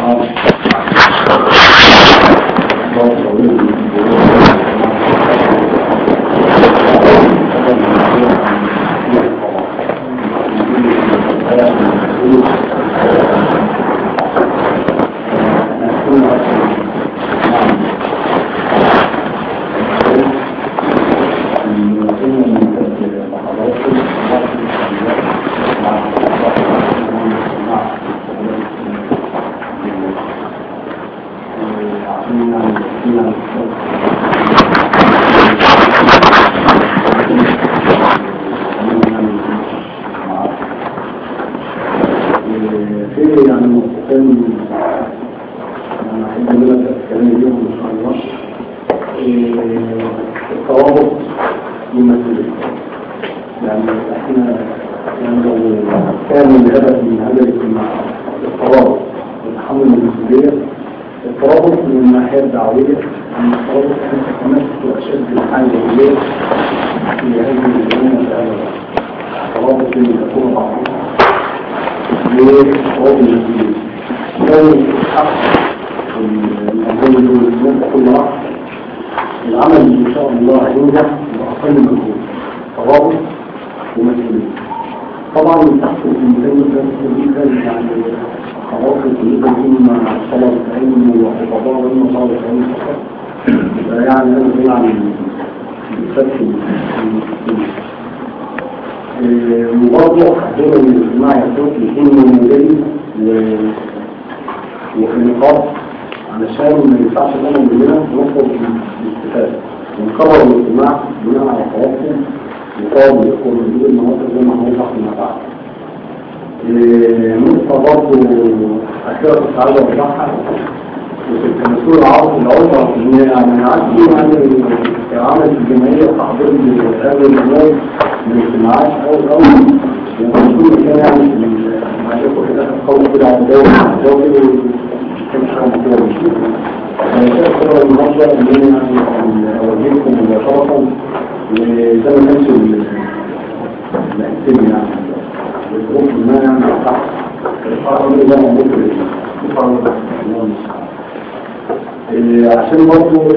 عشان برضه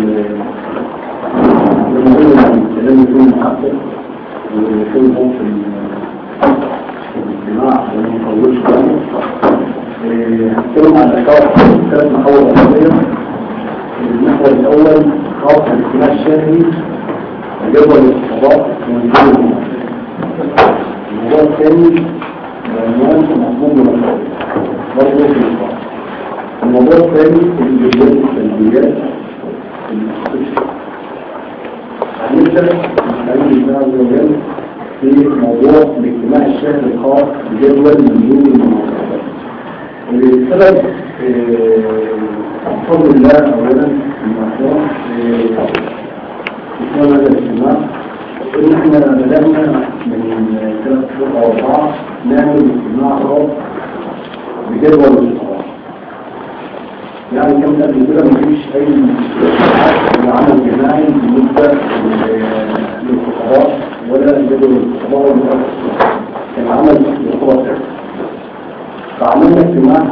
لازم يكون محقق ويكون هو في الاجتماع عشان ما نطولش هنتكلم عن الأشياء ثلاث محاور أساسية المحور الأول خاص بالاجتماع الشهري جدول الاستقرار ونزول الموضوع الثاني عنوان مضمون المشروع برضه في الإصلاح الموضوع الثاني الإيجابيات والسلبيات هنبدأ نتكلم الله عز وجل في موضوع الاجتماع الشهري الخاص بجدول منزول المناطق السبب بفضل الله أولا المشروع في هذا الاجتماع إن احنا بدأنا من ثلاث شهور أو أربعة نعمل اجتماع خاص بجدول الاستقرار يعني كم قبل كده مفيش أي عمل جماعي بالنسبة للفقراء ولا جدول الاستقرار ولا كان عمل يعتبر فعملنا اجتماع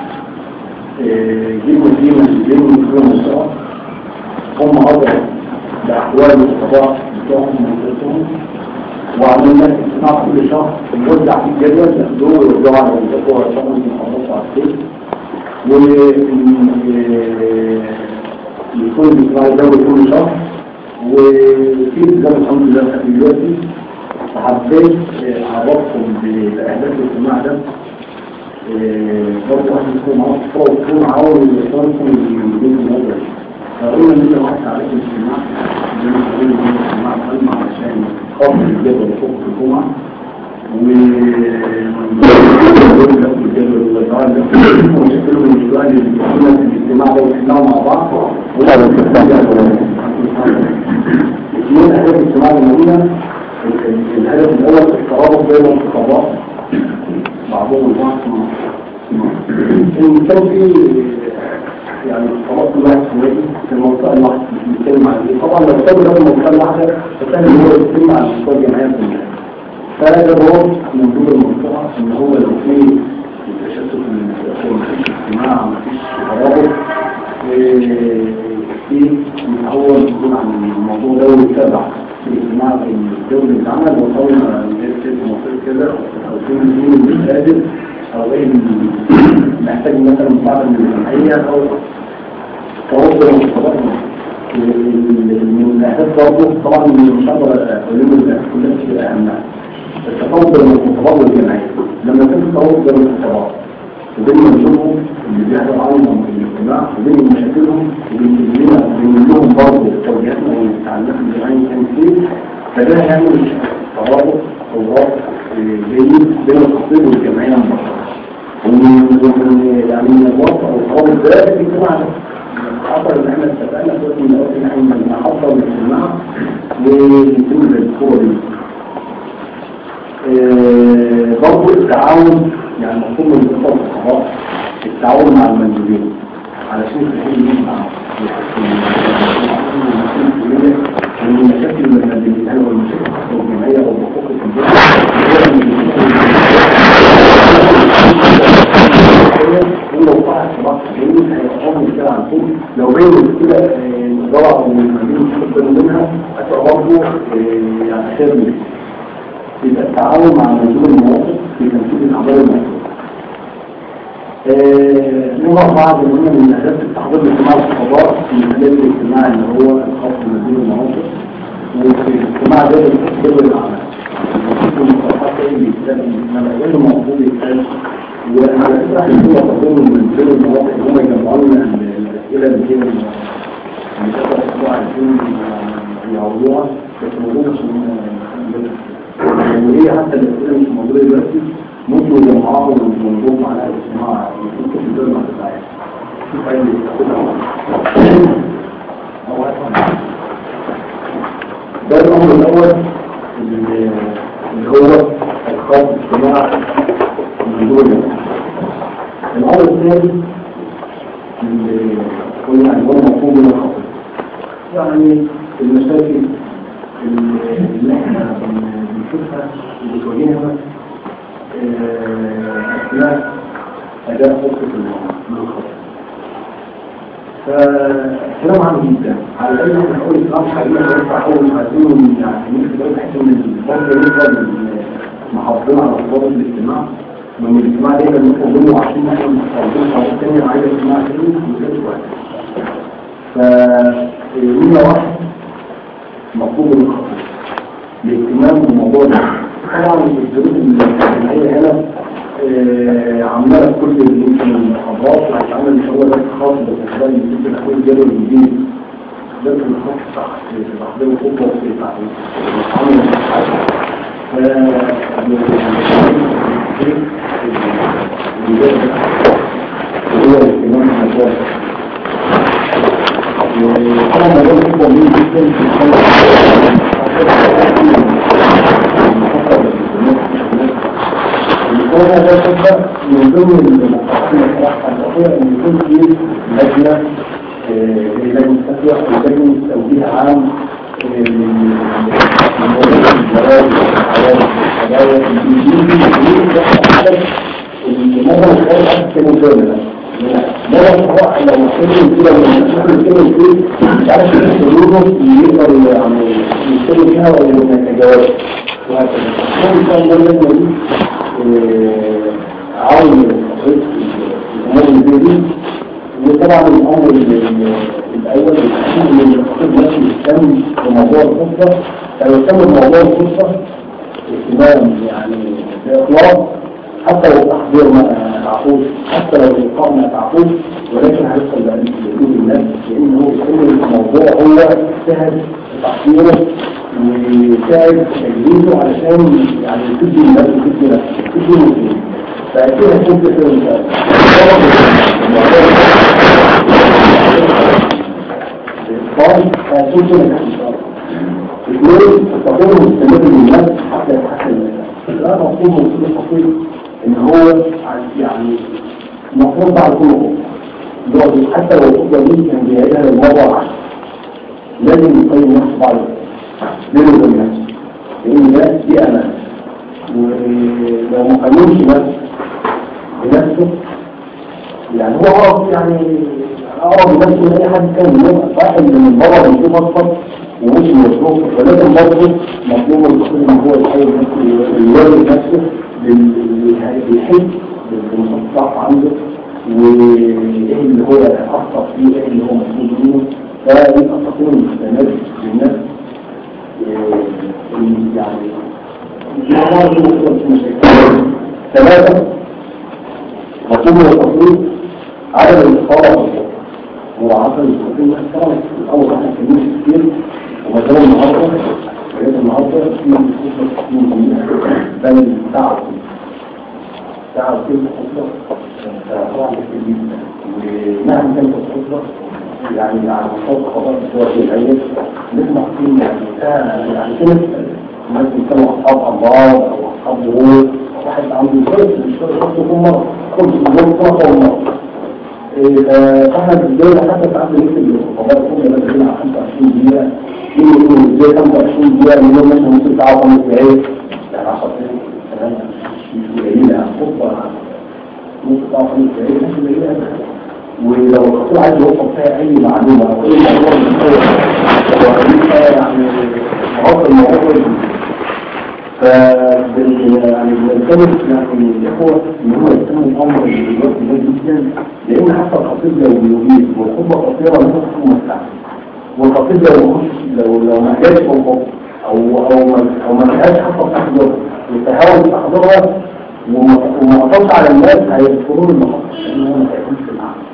جيبوا فيه مسؤولين من كل مستوى هم أضعوا بأحوال الفقراء بتوعهم ومنطقتهم وعملنا اجتماع كل شهر نوزع فيه الجدول ناخدوه ويوزعوا على الدكتور عشان نخلصوا على السيف ويكون الاجتماع الدولي كل شهر وفي التزام الحمد لله لحد دلوقتي فحبيت اعرفكم باهداف الاجتماع ده برضه واحد يكون معاه صفرة ويكون معاه يصرفهم من الموضوع فقلنا ان انت واحد عليك الاجتماع زي ما قلنا ان الاجتماع مهم علشان خاص الجدول فوق الجمعة وشكلوا من السؤال اللي كنا في الاجتماع ده وحلناه مع بعض اثنين اهداف الاجتماع المهمة الهدف الاول الترابط بين الخطابات بعضهم البعض ان كان في يعني خلاص كل واحد سوائي في المنطقة الواحدة مش بيتكلم عن ايه طبعا لو كان ده المنطقة الواحدة فكان هو يتكلم عن المنطقة الجماعية كلها فهذا هو موضوع المنطقة ان هو لو في تشتت في الاجتماع مفيش ترابط في هو مسؤول عن الموضوع ده ويتابع في الاجتماع الدولي اللي اتعمل وصلنا لست مصير كده او في مين اللي قادر او ايه اللي محتاج مثلا مساعده من الجمعيه او توصل المستوى من الاهداف برضه طبعا مش هقدر اقول لهم كلها شيء اهمها التفاوض بين المنظمات والجمعيه لما يكون التفاوض بين المنظمات وبين منظومهم اللي بيحصل عنهم الاجتماع وبين مشاكلهم وبين لهم برضه توجيهاتنا والتعليمات الجماعيه كان فيه فده هيعمل ترابط او رابط جيد بين الخطيب والجمعيه المباشره ومن يعني من الوقت او الترابط ده في اجتماع حصل ان احنا اتفقنا قلت ان ان احنا نحصل الاجتماع ويتم الصوره دي برضه التعاون يعني مفهوم الاتصال الصحراء التعاون مع المندوبين علشان تحل مع من المشاكل المندوبين او المشاكل الجمعيه او حقوق لو بين كده الإدارة والمدينة تقبل منها هتبقى برضه يعني خير منها يبقى التعاون مع منظومة المواقف في تنفيذ الأعمال الموقف. نوع بعض من أهداف التحضير الاجتماعي الصحابات في خلال الاجتماع اللي هو الخاص بمنظومة المواقف وفي الاجتماع ده بيتكتب الأعمال. المصطلحات اللي بيتكلم ما بقول الموضوع بيتكلم وعلى فكرة احنا كنا تقول من منظومة المواقف هم يجمعوا لنا الأسئلة اللي هي اللي كانت أسبوع عايزين يعوضوها بس موجودة عشان وهي حتى الأسئلة مش موجودة دلوقتي ممكن يجمعوها ونضم على الاجتماع يكون في الدولة بتاعتها شوف أي ده الأمر الأول اللي هو الخاص باجتماع الدولة الأمر الثاني اللي قلنا عن هو مفهوم من الخطر يعني المشاكل اللي احنا بنشوفها وبتواجهها اثناء اداء خطه من الخطر فكلام عام جدا على الاقل احنا نقول الاسلام حقيقه ينفع اول ما عايزين يعني نقدر بحيث ان الفرد يفضل محافظين على صفات الاجتماع من الاجتماع دايما بنقول له عشان احنا محافظين على الثاني عايز اجتماع تاني وثالث واحد فمية واحد مطلوب الخطر الاهتمام بالموضوع ده طبعا الظروف الاجتماعيه هنا عماله كل يمكن المحاضرات وهتعمل ان شاء الله درس خاص بالنسبه لي يمكن اكون الجدول الجديد درس الخاص صح في تحضير الخطه وفي هو الاهتمام بالموضوع طبعا موضوع الخطه مهم جدا في وهذا ده خطة من ضمن المقاصد الصراحة الأخيرة أن يكون في لجنة لجنة تسويق ولجنة توجيه عام من الجرائم والحوادث والقضايا معظم الحوادث حتى كانوا دولة معظم الحوادث لو محتاجين كده من الكلمة فيه مش عارف حدوده يقدر يعني يتكلم فيها ولا يتجاوز وهكذا ان شاء الله اللجنة دي عون الأمور الجديدة وطبعا الأمر الأول الأهم من الخطيب نفسه يهتم بموضوع القصة أو يهتم بموضوع القصة اهتمام يعني بإطلاق حتى لو تحضير ما تعقوش حتى لو إلقاء ما تعقوش ولكن هيدخل لقلوب الناس لأن هو كل الموضوع هو اجتهد في تحضيره ويساعد تجهيزه علشان يعني تدي الناس وتدي نفسه تدي نفسه فأكيد هتكون في خير المساعدة الإطفال هيكون في نجاح إن شاء الله اثنين التطور مستمر للناس حتى يتحسن المساعدة لا مفهوم وصول الخطير إن هو يعني مفروض على كل خطوة حتى لو الخطوة دي كان بيعيدها للمرة عشر لازم يقيم نفسه بعد لازم نفسه لأن ده دي أمان ولو ما قيمش نفسه بنفسه يعني هو أقرب يعني أقرب الناس من أي حد تاني واحد من بره بيشوف أصلا ومش مشروع ولكن برضه مطلوب الدخول ان هو يحاول يواجه نفسه بالحب بالمصطلح عنده وايه اللي هو اخطا فيه ايه اللي هو مسؤول منه فيبقى تقوم المستند للناس يعني ثلاثة مطلوب التصوير عدد الاستخارة هو عدد الاستخارة الأول واحد كمية كتير ومثلا النهارده بقيت النهارده في خطه تكون جميله بل ساعه ساعه كل خطه طبعا كتير جدا ومهما كانت الخطه يعني على مستوى الخطوات السواء العيد نسمع فيه يعني ساعه يعني كده الناس بيتكلموا اصحاب الله او اصحاب ظهور واحد عنده فرق مش فرق خطه كل مره خمس مليون خطه كل مره فاحنا في الدولة حتى ساعات بنكتب الخطابات كلها مثلا على 25 دقيقة يقولوا ازاي 25 دقيقة مليون مثلا ممكن ساعة وخمس دقايق يعني 10 دقايق كمان مش قليلة خطبة ممكن ساعة وخمس دقايق مش قليلة أبدا ولو الخطيب عايز يوصل فيها أي معلومة أو أي موضوع من هو يعني مواصل الموضوع ف يعني بنتكلم يعني الاخوه ان هم يهتموا الامر دلوقتي ده جدا لان حتى الخطيب لو بيجيب والخطبه قصيره ممكن تكون مستعمل والخطيب لو لو لو ما جاش او او او ما او ما لقاش حتى تحضر وتحاول تحضرها وما قطعش على الناس هيذكرون المخطط لان هو ما هيكونش في العمل.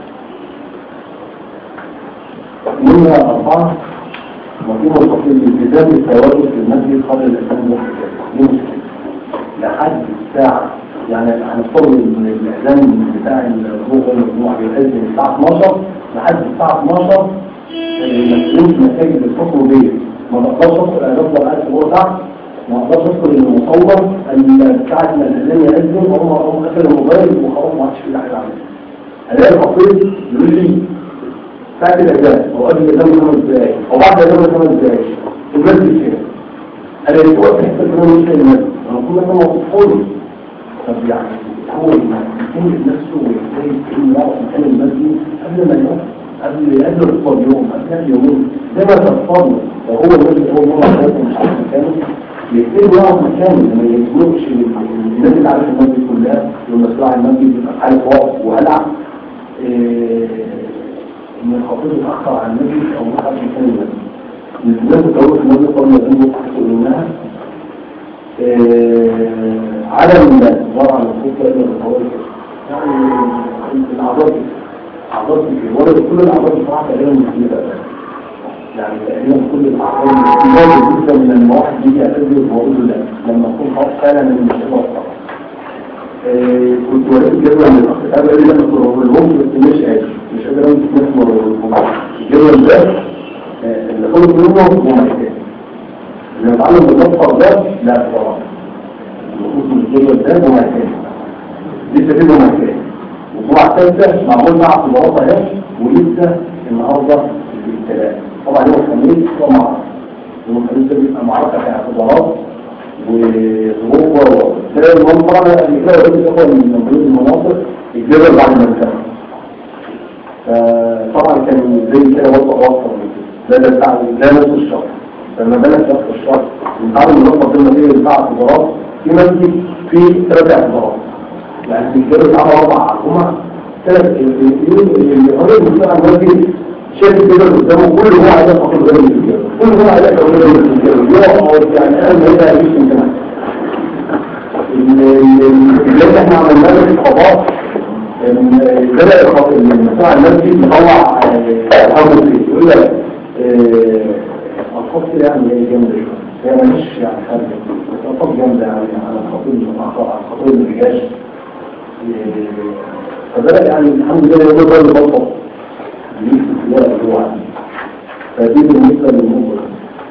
منها اربعه مطلوب الخطيب الالتزام بالتواجد في المسجد قبل الاذان بوقت دي مشكلة لحد الساعة يعني هنفترض ان الاعلان بتاع الروح والمجموعة بيؤذن الساعة 12 لحد الساعة 12 مسؤولين مساجد الحكم بيه ما بقدرش ادخل افضل قاعد في جوه تحت ما اقدرش ادخل المصور ساعة ما الاذان يأذن هم هم قفل الموبايل وخلاص ما عادش في حاجة اعملها الاقي الخطيب يقول لي ساعة الاذان او قبل الاذان بخمس دقايق او بعد الاذان بخمس دقايق المسجد فين انا يتوقع تحت الكلام مش المسجد انا كل ما موقفوني طب يعني هو يكون نفسه ويحتاج انه يعرف مكان المسجد قبل ما يروح قبل قبل الخطبه بيوم قبل اليومين زي ما تفضل لو هو المسجد اول مره حياته مش عارف مكانه يبتدي يعرف مكانه ما يجبرش الناس اللي عارف المسجد كلها والمسؤول عن المسجد يبقى في حاله وقف وهلع ان الخطيب يتاخر عن المسجد او ما حدش مكان المسجد الناس تقول في المسجد قبل ما تنزل تحت منها عدم الانتظار على الخطة إلى الخوارج يعني الأعضاء أعضاء كتير ولا كل الأعضاء بصراحة تقريبا مختلفة يعني تقريبا كل الأعضاء مختلفة جدا من لما واحد يجي أتجه وأقول له لا لما أكون خلاص فعلا أنا مش هقدر كنت وريت جدول من الأخ تعالى قال لي أنا كنت بقول بس مش قادر مش قادر أمسك نفسي ورا الجدول ده اللي خلص منه هو محتاج اللي نتعلم بالنصر ده لا طبعا الخصوص من الجدول ده هو محتاج لسه كده محتاج والجمعة الثالثة معمول مع اعتبارات اهي ولسه النهارده الابتلاء طبعا يوم الخميس هو معركة يوم الخميس ده بيبقى معركة في اعتبارات وظروف وتلاقي المنطقة اللي كده ولكن اخوة من بيوت المناطق الجبل بعد ما انتهى فطبعا كان زي كده وضع اوفر من كده ده ده بتاع ده نص الشهر لما بالك نص الشهر نتعلم النقطة دي النتيجة بتاع اعتبارات في مسجد فيه ثلاث اعتبارات يعني في الجبل بتاع اربع جمعة ثلاث اللي هو المسؤول عن المسجد شايف كده قدامه كل هو عايز ياخد غير من الجبل كل هو عايز ياخد غير من الجبل يقف يعني انا ما يبقى يجيش من كمان اللي احنا عملناه في الخطاب بدأ المسؤول عن المسجد يطلع الحمد لله يقول لك الخط يعني ايه جامد هي مش يعني خارجه بس الخط جامده يعني على الخطيب المتاخر على الخطيب اللي جاش فبدأ يعني الحمد لله يقول ده اللي بطل ليه في السيارة اللي هو عندي فدي بالنسبة للمطلق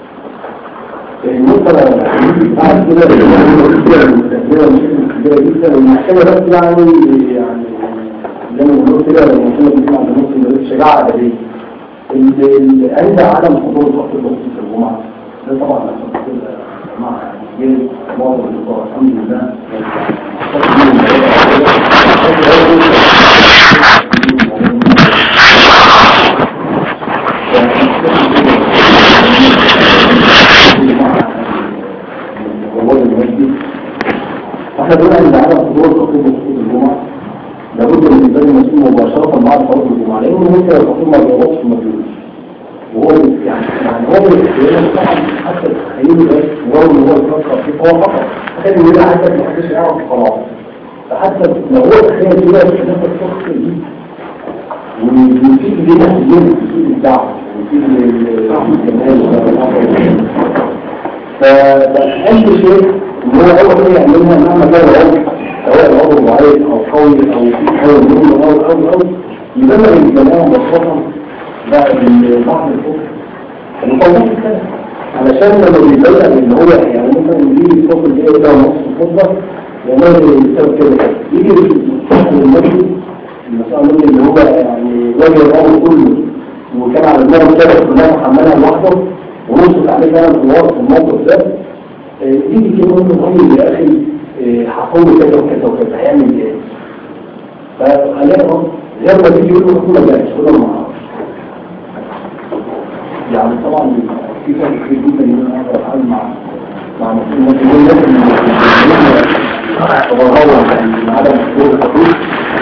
المطلق بعد كده المستقبلة مش كبيرة جدا والمحكمة بس يعني يعني زي ما بنقول كده المحكمة بتكون عند مصر الشجاعة أبدية عند عدم حضور وقت الوقت في الجمعة ده طبعا مع يعني معظم الدكتور الحمد لله فاحنا بنقول ان عدم حضور الخطيب وخطيب الجمعه لابد من انزال المسؤول مباشره بعد صلاه الجمعه لانه ممكن الخطيب ما بيغلطش وما بيقولش وهو يعني يعني هو الاختيار طبعا حتى التخيل ده مجرد ان هو يفكر فيه فهو خطا تخيل ان ده حتى ما حدش يعرف خلاص فحتى لو هو تخيل كده مش هناخد شخص دي ويفيد لنا كتير في الدعوه ويفيد الجمال فأهم شيء ان هو اول شيء يعملها مهما كان العضو سواء العضو ضعيف او قوي او في حاجه منه او او او يبلغ الجماعه مبسطا بعد بعض الفكر المقاومات الثانيه علشان لما بيبلغ ان هو يعني مثلا يجي الفصل اللي هي ده نص الفضه يعمل يساوي كده يجي الفصل المجلس المسألة مني اللي هو يعني وجه الأمر كله وكان على دماغه كده كلها محملها لوحده ونصت عليه كلام في الوقت في الموقف ده يجي كده يقول له يا أخي هقوم كذا وكذا وكذا هيعمل إيه؟ فخلينا غير ما تيجي يقول له كله جاهز كله ما اعرفش يعني طبعا في فرق كبير جدا ان انا اقدر اتعامل مع مع مسؤول ممكن يقول لازم هو هو يعني عدم حضور الحدود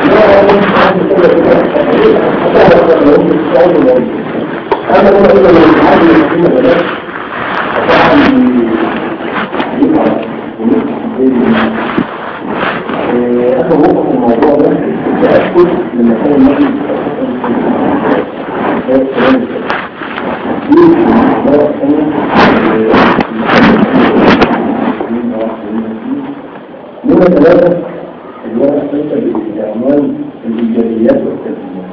هذا هو إذا من الحاجة المسؤولة بلاش طبعا يبقى أخذ وقف الموضوع ده تأكد من مكان المجلس نمرة ثلاثة الورقة الثالثة بعنوان الإيجابيات والسلبيات.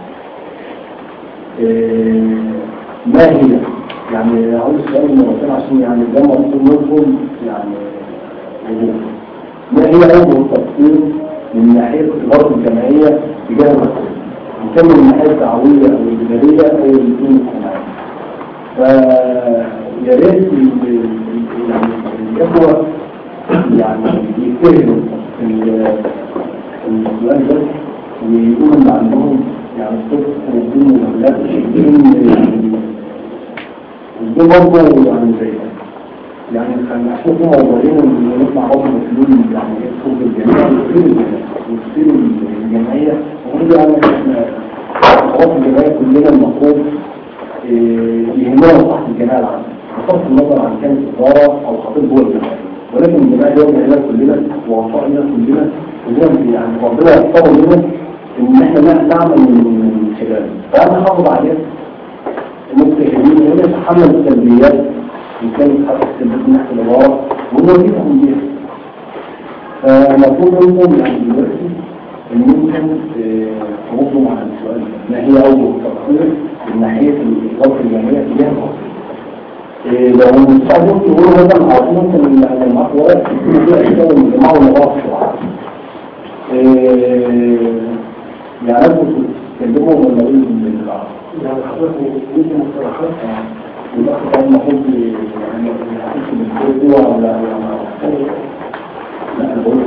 ما هي؟ يعني عاوز سؤال مرتين عشان يعني ده مطلوب منكم يعني وضوح. ما هي أوجه التفكير من ناحية الإدارة الجمعية تجاه المسؤول؟ إن كان من الناحية الدعوية أو الإدارية أو الاثنين الاجتماعية. فيا ريت يعني الإخوة يعني يجتهدوا في السؤال ده ويقولوا ان عندهم يعني الصدق ويكونوا مهلات لان دي برضه يعني زي يعني خلينا نشوف موضوعين اللي نطلع برضه مسؤولين يعني ايه صوت الجمعيه وتصير الجمعيه ونقول يعني احنا خلاص الجمعيه كلنا المفروض يهمنا صح الجماعه العامه بصرف النظر عن كانت اداره او خطيب جوه الجمعيه ولكن الجماعة يوم إلى كلنا ووفائنا كلنا كلنا يعني ربنا يحفظه لنا إن إحنا نعمل من خلاله فأنا حافظ عليه المجتهدين وهي تحمل السلبيات إن كانت حتى السلبيات من ناحية الإدارة ونواجههم بيها فمفروض منكم يعني دلوقتي إن ممكن تردوا على السؤال ما هي أوجه التقصير من ناحية الإدارة الجمعية تجاه التقصير لو مستعجل يقولوا مثلا عارفين ممكن المحورات يكون فيها اشياء من جماعة ونظام يعني انتوا تتكلموا ولا ايه من العرب؟ يعني حضرتك ممكن مصطلحات يبقى طبعا المفروض يعني يحس بالقوة ولا لا انا بقول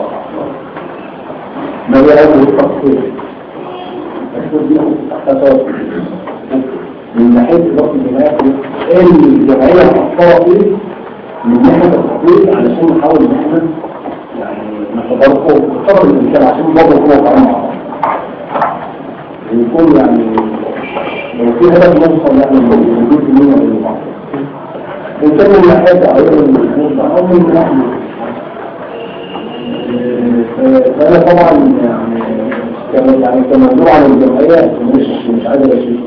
ما هي اول التقصير؟ التقصير دي احساسات من ناحية إدارة الجمعية الجمعية محطوطة فيه من ناحية التطبيق علشان نحاول إن إحنا يعني نتدرقه بقدر الإمكان عشان برضه هو كمان مع بعض. ويكون يعني لو في هدف نوصل يعني موجود مننا وبين بعض. إن كان من ناحية أو من أو من ناحية فأنا طبعا يعني كما يعني كممنوع عن الجمعية مش مش عايز أشيل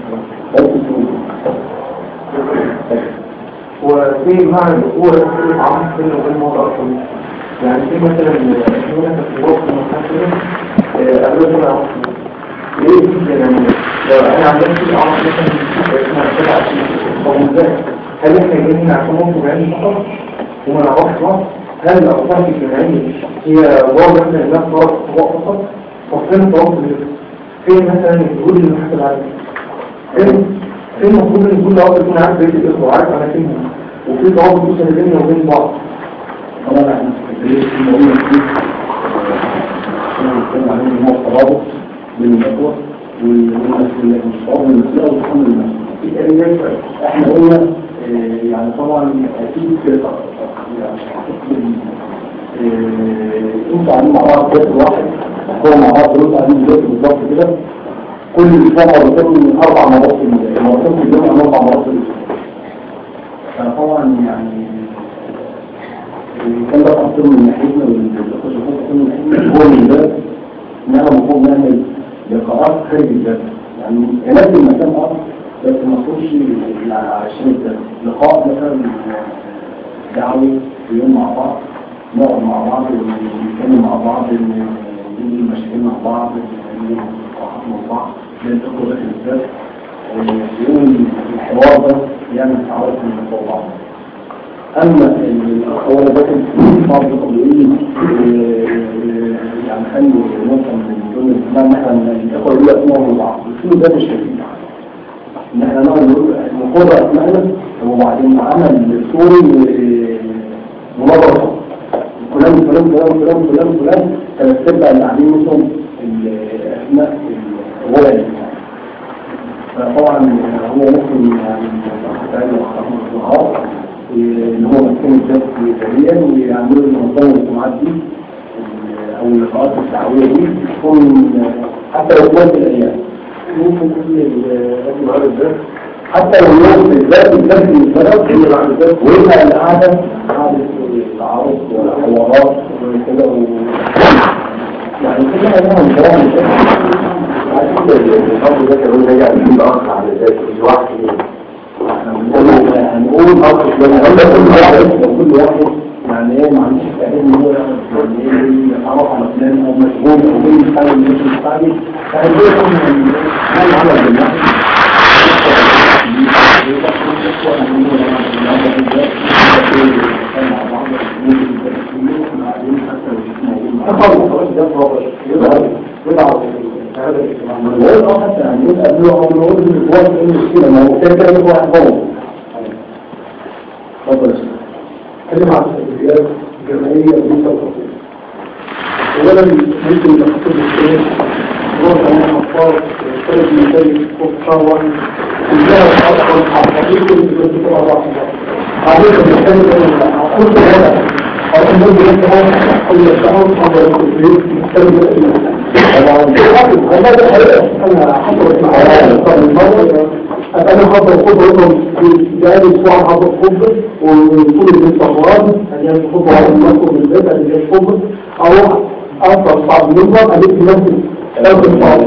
وفي معنى الأخوة في عمل بينه وبين موضع أصلا يعني في مثلا هنا في الوقت المحاسبة أغلب ما ليه جدا يعني لو أنا عملت في عمل مثلا اسمها سبعة طب هل احنا جايين عشان ممكن بعين فقط وما نعرفش بعض هل الأوقات الجماعية هي واضح من الناس فرق فقط فين التواصل فين مثلا الجهود اللي محاسب عليها فين المفروض ان كل واحد يكون عارف بيت الاخوه عارف اماكنهم وفي تواصل مثلا بيننا وبين بعض طبعا احنا في الموضوع كتير بنتكلم عليه ان هو الترابط بين الاخوه والمسؤول والمسؤول وتحمل المسؤوليه احنا قلنا يعني طبعا اكيد يعني إيه، انتوا قاعدين مع بعض في وقت واحد هو مع بعض دول قاعدين دلوقتي بالظبط كده كل اسبوع مرتين اربع مرات في اليوم مرتين في اليوم يعني اربع مرات في الاسبوع فطبعا يعني كان ده تقصير من ناحيتنا والتخصصات من ناحيتنا هو من ده ان احنا المفروض نعمل لقاءات خارج الدرس يعني نفس المكان اه بس ما تكونش عشان الدرس لقاء مثلا دعوي في يوم مع بعض نقعد مع بعض ونتكلم مع بعض نجيب المشاكل مع بعض نجيب مصطلحات مع بعض ننتقل داخل الدرس يوم الحوار ده يعمل تعارف من فوق بعض اما الاخ هو داخل بعض القضيين يعني خلي مثلا من ضمن الاسلام مثلا الاخوه يقولوا اسمائهم بعض الاسلوب ده مش كفيل ان احنا نقعد نقول نقول اسمائنا وبعدين عمل سوري منظر فلان فلان فلان فلان فلان فلان ثلاث ارباع اللي قاعدين منهم الاسماء الولد فطبعا هو ممكن يعني يحتاج وخطأ اللي هو مكان الذات حاليا ويعملوا المنظمة الجماعات دي او اللقاءات الدعوية دي تكون حتى لو كانت الايام ممكن كل الرجل على الذات حتى لو يوم الذات الذات الذات هي على الذات ويبقى القعدة قعدة التعارف والحوارات وكده و... يعني كده انا مش الفضل ده كمان راجع لكل اخ على ذاته مش واحد هنقول اخر كل واحد كل واحد يعني ايه ما عندوش استعداد ان هو يعني ايه يتعرف على فلان او مشغول او ايه حاجه مش مستعجل فهنقول ان احنا على الجماعه نقول اه حتى يعني نقول قبله او نقول ان هو ايه المشكله ما هو كده كده هو واحد قوي اتفضل يا شيخ اتكلم عن التدريبات الجماعية وليس الخطية. أولا ممكن نخطط الشيء هو كمان مطار ثلاث مسائل فوق شهر كلها أصلا حقيقة اللي بتبقى واحدة. حقيقة المسائل كل هذا أو أنه يتعامل كل الشعور حضر الكبير مختلف هذا الحقيقة أنا حضرت مع أنا حضر خطوة في جانب أسبوع حضر خطوة وطول الاستخبار أجاب خطوة على المنصب من البيت أجاب خطوة أروح أصل صعب منظر أجيب نفسي أصل صعب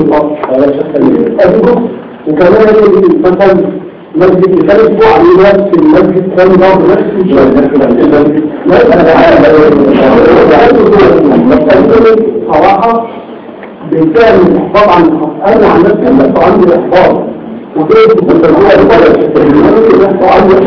أجيب وكمان أجيب مثلا مسجد ثلاث أسبوع عليه نفس المسجد ثاني برضه نفس الشيء لا أنا صراحة بالفعل الإحباط عن أنا عن نفسي بس عندي إحباط وكيف تتبعوا البلد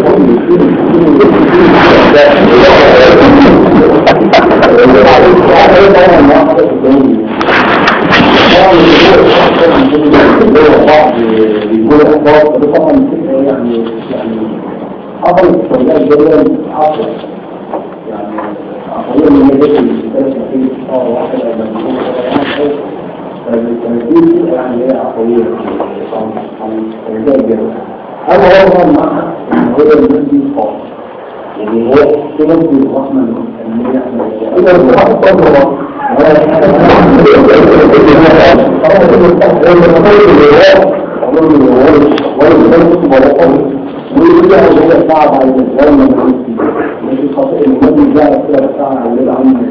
حصل استغلال جدا حصل يعني عقلية من يجب الكتاب في شهر واحد أو مجموعة فالتنفيذ يعني هي عقلية عن جدا أنا هو مع هو المنزل خاص يعني هو في نفس الرحمة الأمنية إذا الواحد طبعا ويقول له هو صعب على الإسلام من عندي مش خاطئ النبي جاء كده بتاع على العام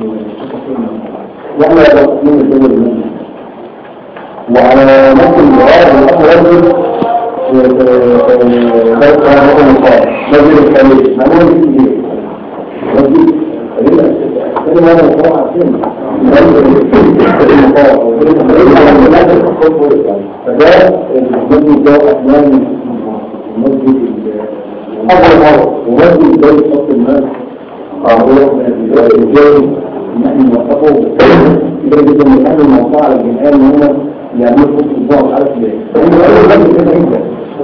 واحنا رسمين الدول المنزل وعلى نفس الجواب الأخوة ده كان هو مصاب مسجد الخليل ما هو مسجد مسجد الخليل أكثر ما هو مصاب عشان فده المسجد ده أحيانا المسجد أول مرة ومسجد ده يحط الناس قاعدة من الرجال إن احنا نوقفه كده جدا إن احنا الموقع على الجمعية إن هم يعملوا فوق الأسبوع مش عارف ليه لأن أول مسجد كده جدا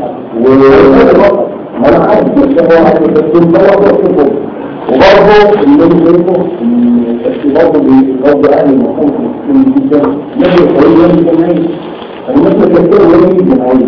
ما أنا عارف بس هو عارف بس كنت هو فوق فوق وبرضه اللي أنا شايفه إن برضه برضه أهل المقام مسلمين جدا نجي قريب من الجمعية فالناس كثيرة من الجمعية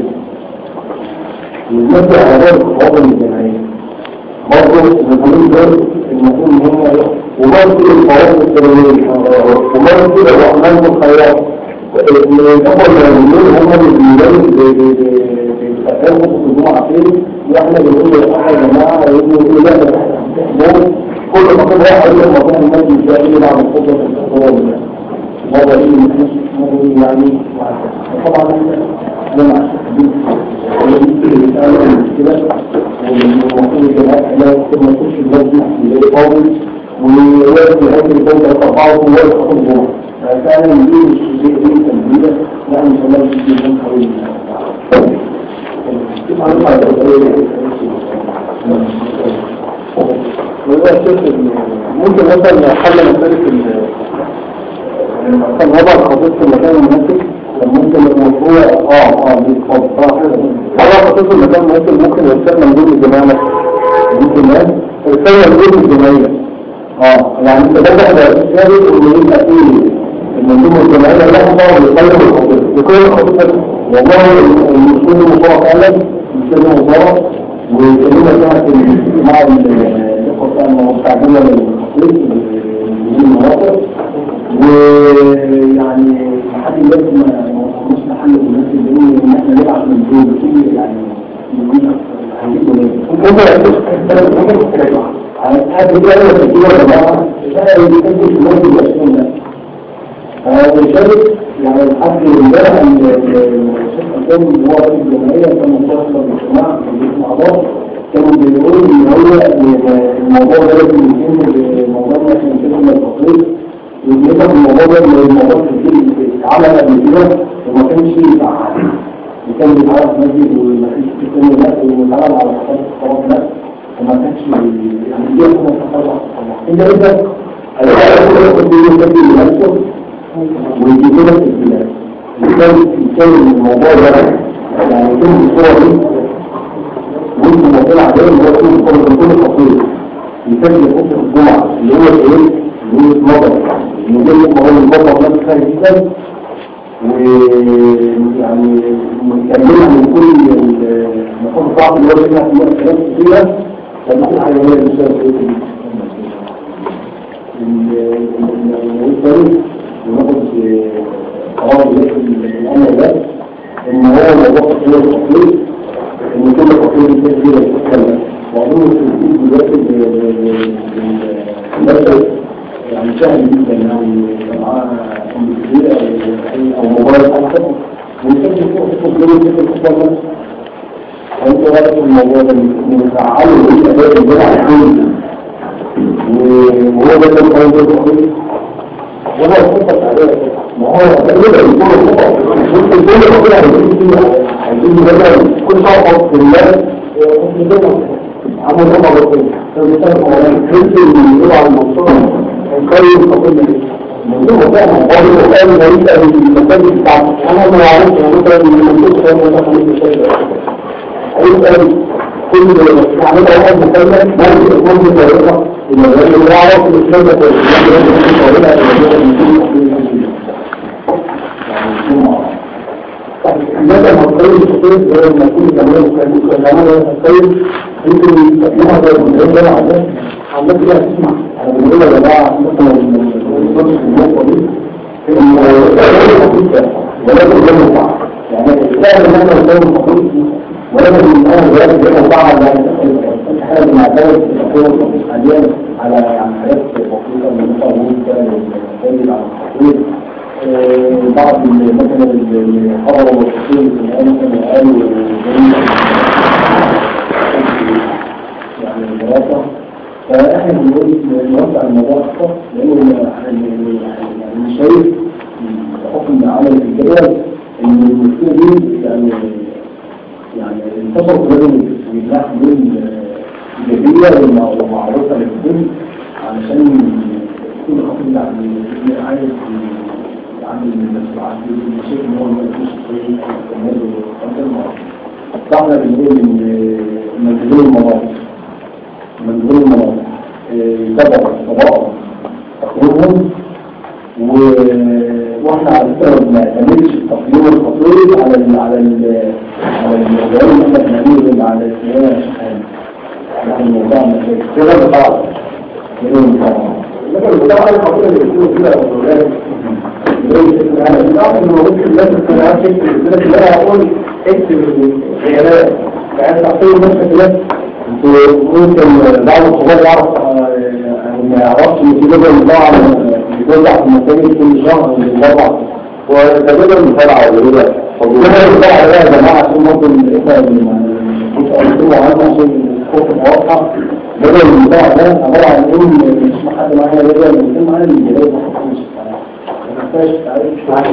والمادة على ذلك خواطر الجمعية برضه المفروض دول المفروض ان هم ومنصب الفواصل السلمية ومنصب الرحمن في الخيرات الأول المؤمنين هم اللي بيلاقوا بيتفاهموا في الجمعة فين واحنا بنقول يا جماعة يقولوا لا ده احنا كل ما كان واحد يقول مكان المسجد ده اللي بعد الخطوة الخطوة هذا ايه يعني طبعا انا مع والمفروض الجماعة لا ثم تخش المسجد يلاقي فاضي ويوقف هذه الدولة تقاعد ويوقف الجمعة فكان يجيب الشيء دي تنبيه يعني صلى الله عليه وسلم حوالي ممكن مثلا حل مسألة كان وضع الخطيط في المكان المناسب ممكن الموضوع اه اه بالخط اه وضع الخطيط في المكان المناسب ممكن يرسل منظور الجماعة ممكن ناس يرسل منظور الجماعية اه يعني انت ده ده الثالث اللي يبقى فيه المنظومة الجماعية لا طبعا يقلب الخطيط بكل الخطيط والله المسلم مصارع فعلا المسلم مصارع وكلمة كانت مع القرآن المستعجلة للخطيط من المواقف ويعني لحد دلوقتي ما وصلناش لحل مناسب لان ان احنا نلعب من دول كتير يعني ممكن هذه كده كتير يا جماعه ده يمكن في الوقت الاسبوع ده فبالتالي يعني الحد امبارح ان الشيخ حسام اللي هو رئيس الجمعيه كان متصل بالاجتماع مع بعض كانوا بيقولوا ان هو الموضوع ده لازم يكون بموضوع احنا نتكلم التقرير وبنبقى الموضوع ده من الموضوع كتير اتعمل قبل كده وما كانش فعال وكان بيتعرف مسجد وما كانش في كل لا واتعمل على خطاب الصواب لا وما كانش يعني دي اصلا تطلع انت اذا هيبقى كل مسجد لنفسه ويجيب لك البلاد كان كان الموضوع ده يعني كل الصور دي وانت موضوع عليه اللي هو كل كل خطير يسجل خطة الجمعة اللي هو ايه اللي هو مضر المدير هو المضر نفسه خارج جدا ويعني مكملها من كل المفروض بعض اللي هو فيها في كلام كثيرة فنقول على هي المسؤولية والثالث وناخد قرار الأمر ده إن هو موضوع تطوير التطوير إن كل تطوير التطوير يتكلم وأظن في دلوقتي المركز يعني سهل جدا يعني معاه كمبيوتر أو موبايل حتى ويسجل فوق التطوير في الخطوة أنت رأيك الموضوع ده نفعله بالأداء الجمع كله وهو ده اللي كان بيقول وهو الخطط عليه ما هو تقريبا يكون الخطط ممكن كل خطط هيجي فيها هيجي مثلا كل خطط في الله عمل ربع بسيط فبالتالي هو يمكن يقول على المنصورة يقيم خطط الموضوع فعلا هو كان غريب قوي المساجد بتاعته انا ما اعرفش مثلا المنصور كان مثلا في هيسأل كل يعني لو حد مكلم ممكن يكون بطريقة إن الرجل يعرف الإسلام ده مثلا مصري الخطيب غير ما يكون كمان كان كمان الخطيب يمكن يستخدمها زي المدرسة ده عشان عمال كده تسمع انا بقول يا جماعه مثلا الدكتور في النقطه دي ولكن ده مصعب يعني الإسلام مثلا ده مصعب ولكن من أول ذلك يقول بعض حاجة مع ذلك تكون حاليا على يعني حاجات بسيطة من الطاووس كان على التحويل بعض مثلا اللي حضروا التحويل في الآن مثلا قالوا يعني الدراسة فاحنا بنقول نوسع الموضوع أكثر لأنه يعني مش شايف بحكم عمل الجدول إن المشكلة دي يعني يعني انتصروا لازم يبقى حلول إيجابية ومعروفة للكل علشان كل خطيب يعني عايز يعمل المسؤوليات المشاكل ان هو ما يكونش في الناس والخطر فاحنا بنقول ان منزلين المناطق منزلين المناطق يتبعوا الطبقة تقريبهم واحنا على فكره ما بنعتمدش التقييم الخطير على ال على ال على الموضوع اللي احنا بنعمله على السياسه الشحان يعني الموضوع مشاكل كده بقى كده لكن طبعا الخطيئة اللي بيكونوا فيها الأولاد يعني تعرف إنه ممكن الناس الصناعات تكتب لكن أنا هقول اكتب الخيالات يعني تعطيه نفسك كده ممكن بعض الصغار يعرف ما يعرفش ان في جبل طبعا بيوزع في المساجد كل شهر بيوزع وتقريبا مفرعة ولا كده جبل طبعا ده يا جماعه عشان ممكن احنا نقول عنه عشان خوف واضحه جبل المطاع ده عباره عن ايه مش حد معايا جبل المسلم معايا اللي جاي مش ما ينفعش تعرف مش معايا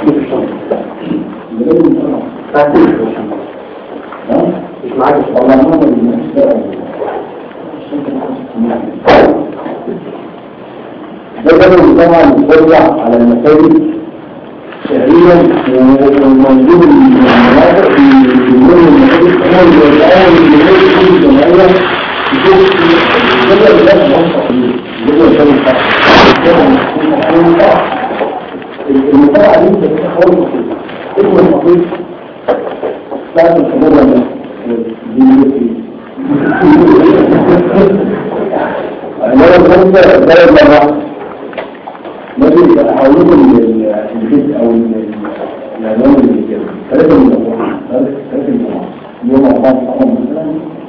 جبل المطاع مش معاك والله ما ده كده طبعا بيرجع على المساجد شهريا وموجود المناطق في كل المساجد هو اللي بيرجعوا من كل الجمعية يشوف الجبل ده موقع الجبل ده موقع المتابعة دي بتتحول اسم الخطيب بعد الحضور أنا الخمسة بلد مرة نجي أحولكم للجزء أو العنوان اللي كده ثلاثة من الأخوة ثلاثة من الأخوة يوم أربعة صعبة مثلا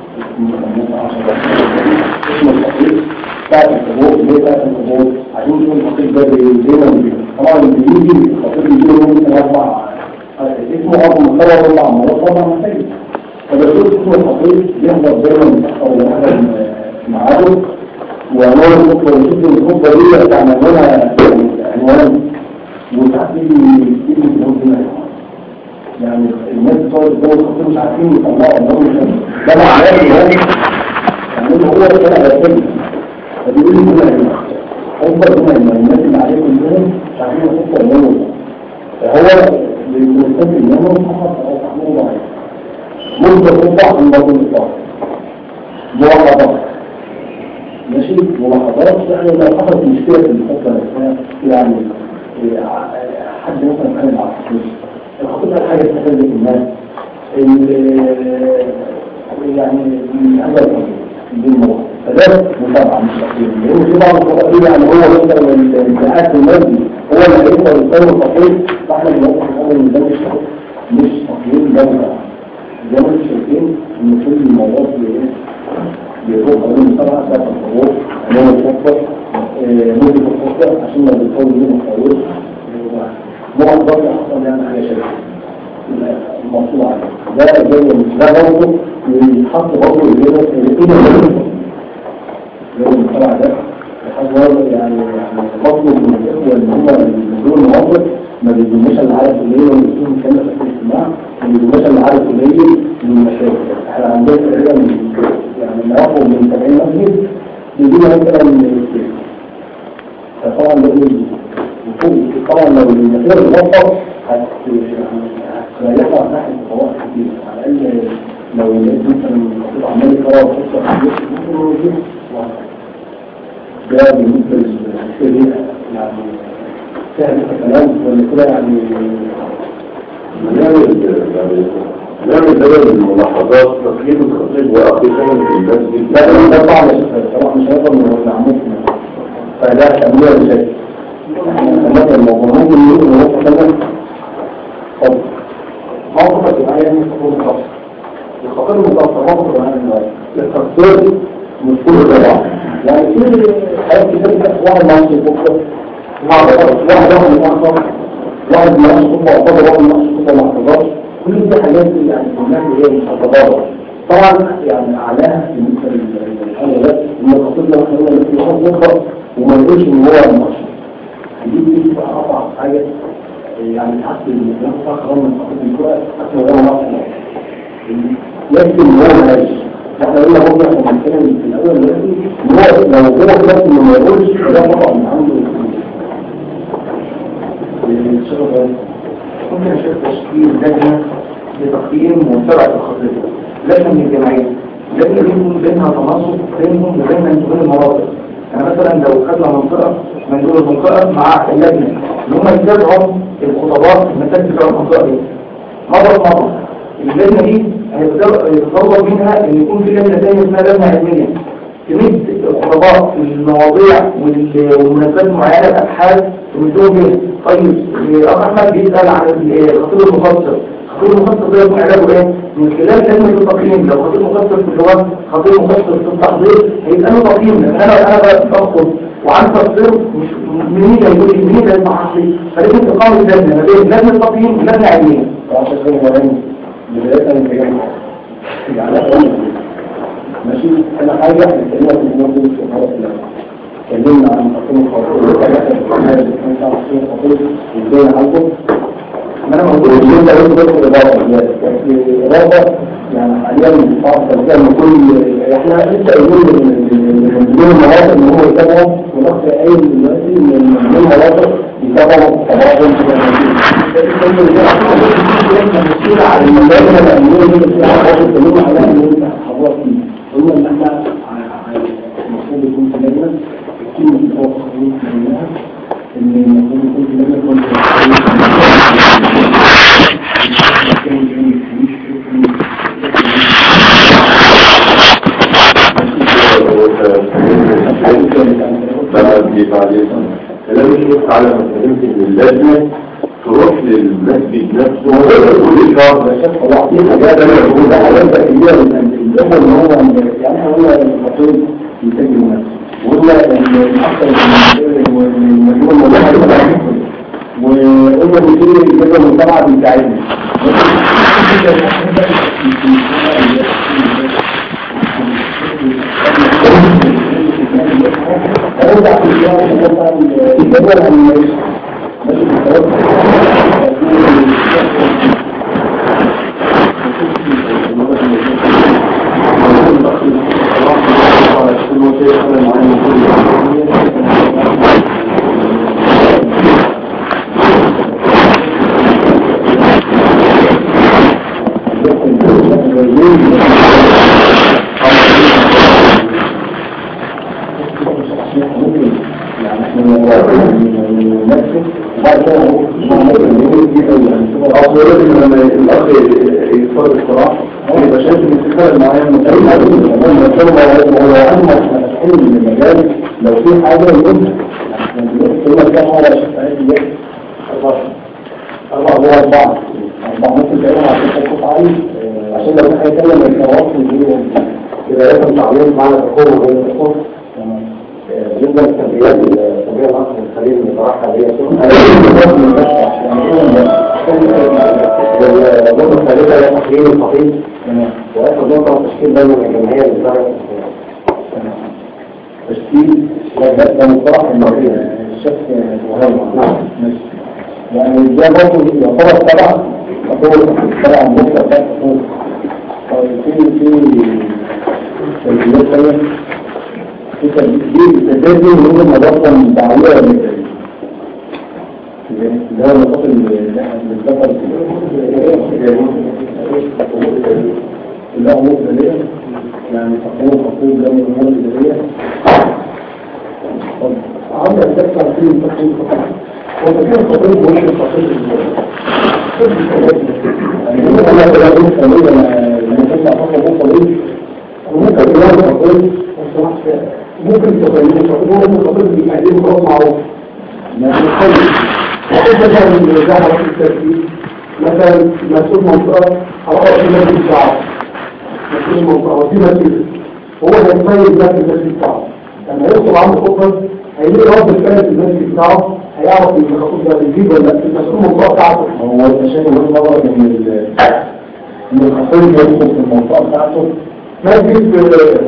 اسم الخطيب ساعة الحضور ليه ساعة الحضور عشان يكون الخطيب ده زي ما بيجي طبعا بيجي الخطيب يجي له ممكن أربع اسمه أبو مصور أربع مرات طبعا مساجد فبشوف اسمه الخطيب يحضر دايما يحضر ويحضر معاده وعنوان الخطبة وشوف الخطبة دي تعملونها عنوان وساعات يجي يجي هنا يعني الناس بتوع الجو الخطيب مش عارفين يطلعوا انهم ده معناه يعني يعني هو كده غسيل فبيقول لي هنا هنا خطبة هنا هنا الناس اللي عليه كلهم مش عارفين يخطبوا انهم فهو بيستفيد انهم فقط او تحملوا ضعيف مدة تطلع من بعض الإطلاق ملاحظات ماشي ملاحظات يعني لو حصلت مشكلة في الخطة نفسها يعني حد مثلا كان العصر الخطة حاجة تستفيد الناس يعني من هذا الخطة دي الموضوع فده متابعة مش تقييم لأن في بعض الخطأ يعني هو مثلا الانتهاك المادي هو اللي هيقدر يسوي التقييم فاحنا بنقول ان ده مش مش تقييم ده متابعة زي ما انتم شايفين ان كل الموضوع بيروح عليهم سبعة سبعة الحروف امام الخطة مدة الخطة عشان ما بيطول منهم الحروف نوع ضغط اصلا يعني حاجة شايفة الموضوع عليه ده زي ده برضه يتحط برضه الجنة الإيدة لو الطبع ده يحضر يعني يعني مطلوب من الإخوة اللي هم دول المواقف ما بيدوناش العدد قليل ولا بيكون كلمة في الاجتماع ما بيدوناش العدد قليل من المشاكل احنا عندنا تقريبا يعني ما يقرب من 70 مسجد بيجينا مثلا من فطبعا لازم يكون طبعا لو المسير موفر هت يعني هتريحوا عن ناحية الخواص كتير على الأقل لو لقيت مثلا خطيط عمال يقرا وخطة في الجيش ده بالنسبة للسيرية يعني سهل الكلام ولا كده يعني نعمل نعمل بدل الملاحظات تقييم الخطيب وأقيسهم في المسجد لا ده ده طبعا صراحة مش هيقدر من العمود فده تعملوها ازاي؟ مثلا الموضوع ممكن يقول ان هو مثلا طب موقف الجمعية من خطوط الخاصة الخطير المتوفر موقف الجمعية التقصير مش كله طبعا يعني في حاجات كتير واحد ما عندش بكره واحد واحد من الاخر واحد ما عندش خطوه اعتبر واحد ما عندش خطوه ما اعتبرش كل دي حاجات يعني الناس اللي هي مش هتتضرر طبعا يعني اعلاها بالنسبه للحاجه ده ان الخطيب ده احنا قلنا في واحد بكره وما يقولش ان هو المقصود دي دي بقى اصعب حاجه يعني تحس ان الناس فخرا من الخطيب الكوره حتى لو ما لكن هو ماشي احنا قلنا برضه احنا بنتكلم في الاول دلوقتي ان هو لو هو دلوقتي ما يقولش ده طبعا من عنده الشغل ممكن اشوف تشكيل لجنه لتقييم ومتابعه الخطيب لجنه من الجمعيه لجنه دي يكون بينها تناسق بينهم وبين منسوبين المناطق يعني مثلا لو خدنا منطقه منسوب المنطقه مع اللجنه ان هم يتابعوا الخطابات المساجد بتوع المنطقه دي مره مره اللجنه دي هيتطلب منها ان يكون في لجنه ثانيه اسمها لجنه علميه تمد الخطباء في المواضيع وال- والمناسبات معينة الأبحاث ومدهم بيها طيب آه، أخ أحمد بيسأل عن ال- الخطيب المفسر الخطيب المفسر ده يكون علاجه إيه؟ من خلال كلمة التقييم لو خطيب مفسر في اللغة خطيب مفسر في التحضير هيبقى له تقييم لكن أنا أنا بخطب وعن تفسير مش مين اللي هيقول لي مين اللي هيصحح لي فلازم تقام اللجنة ما بين لجنة تقييم ولجنة علمية وعشان كده مهم بداية من الجامعة يعني أقول ماشي أنا حاجة اتكلمنا في الموضوع في الحلقة الأولى اتكلمنا عن تقييم الخطوط تقييم الخطوط وازاي نعالجه ما انا موجود اليوم ده يوم بس اضافه اضافه يعني حاليا صعب ترجع من كل احنا لسه قايلين من ضمن المواقف ان هو يتابعوا ونقص قايل دلوقتي من ضمن المواقف يتابعوا تباعهم مسؤول على المبادئ الامنيه اللي في عقاب القانون على ان انت حضرتك فيه قلنا ان احنا المفروض يكون في لجنه التيم اللي هو تخرج منها ان المفروض يكون في لجنه كلام الشيخ على مسألة إن اللجنة تروح للمسجد نفسه وكل شهر الله في حاجات انا بقول ده حاجات تأكيدية من الإخوة ان هو يعني احنا قلنا المفروض يسجل نفسه وقلنا ان اكثر من المجموع الموضوع وقلنا ان في الجزء المتابعة بيساعدنا ارجع في الجدول عن ماشي أصلا لما الأخ يصاب الصراحة يبقى شايف إن في خلل معين هو أما فتحين المجال لو في حاجة يقول كل كام مرة شفت أربعة أربعة هو أربعة أربعة ممكن تعمل عشان تكون عالي عشان لو في حاجة تانية ما يتواصل يبقى لازم تعليم معنى تقوم غير تقوم بالنسبة للتنبيهات التنبيه الأخر الخليل اللي طرحها اللي هي النقطة الثالثة هي تقييم الصحيح وآخر نقطة تشكيل دايما الجمعية للدرجة تشكيل ده مصطلح المريض الشك مهم نعم ماشي يعني ده برضه يعتبر تبع تطور تبع النقطة بتاعت التطور طيب في في تسجيلات ثانية في تسجيل تسجيل من المضافة الدعوية للمجال اللي هو النقاط اللي احنا بنذكر اللي هو امور اداريه يعني تقويم تقويم ده من الامور الاداريه طب عندك ده تقويم تقويم تقويم هو تقويم تقويم مش التقويم يعني هو انا كده بقول خليه لما تطلع فقط هو طويل وممكن تقويم تقويم ممكن تقويم تقويم ممكن تقويم بيقدم خلاص معروف ما بيتخلي مثلا من الوزارة في الترتيب مثلا مسؤول منطقة أو أرض المسجد بتاعه مسؤول منطقة ودي مسجد هو هيقيم الناس المسجد بتاعه لما يدخل عنده خطة هيلاقي رب الفعل في المسجد بتاعه هيعرف ان الخطوط ده بيجيب ولا لا المسؤول منطقة بتاعته هو انت شايف من نظرك ان ان الخطيب يدخل في المنطقة بتاعته مسجد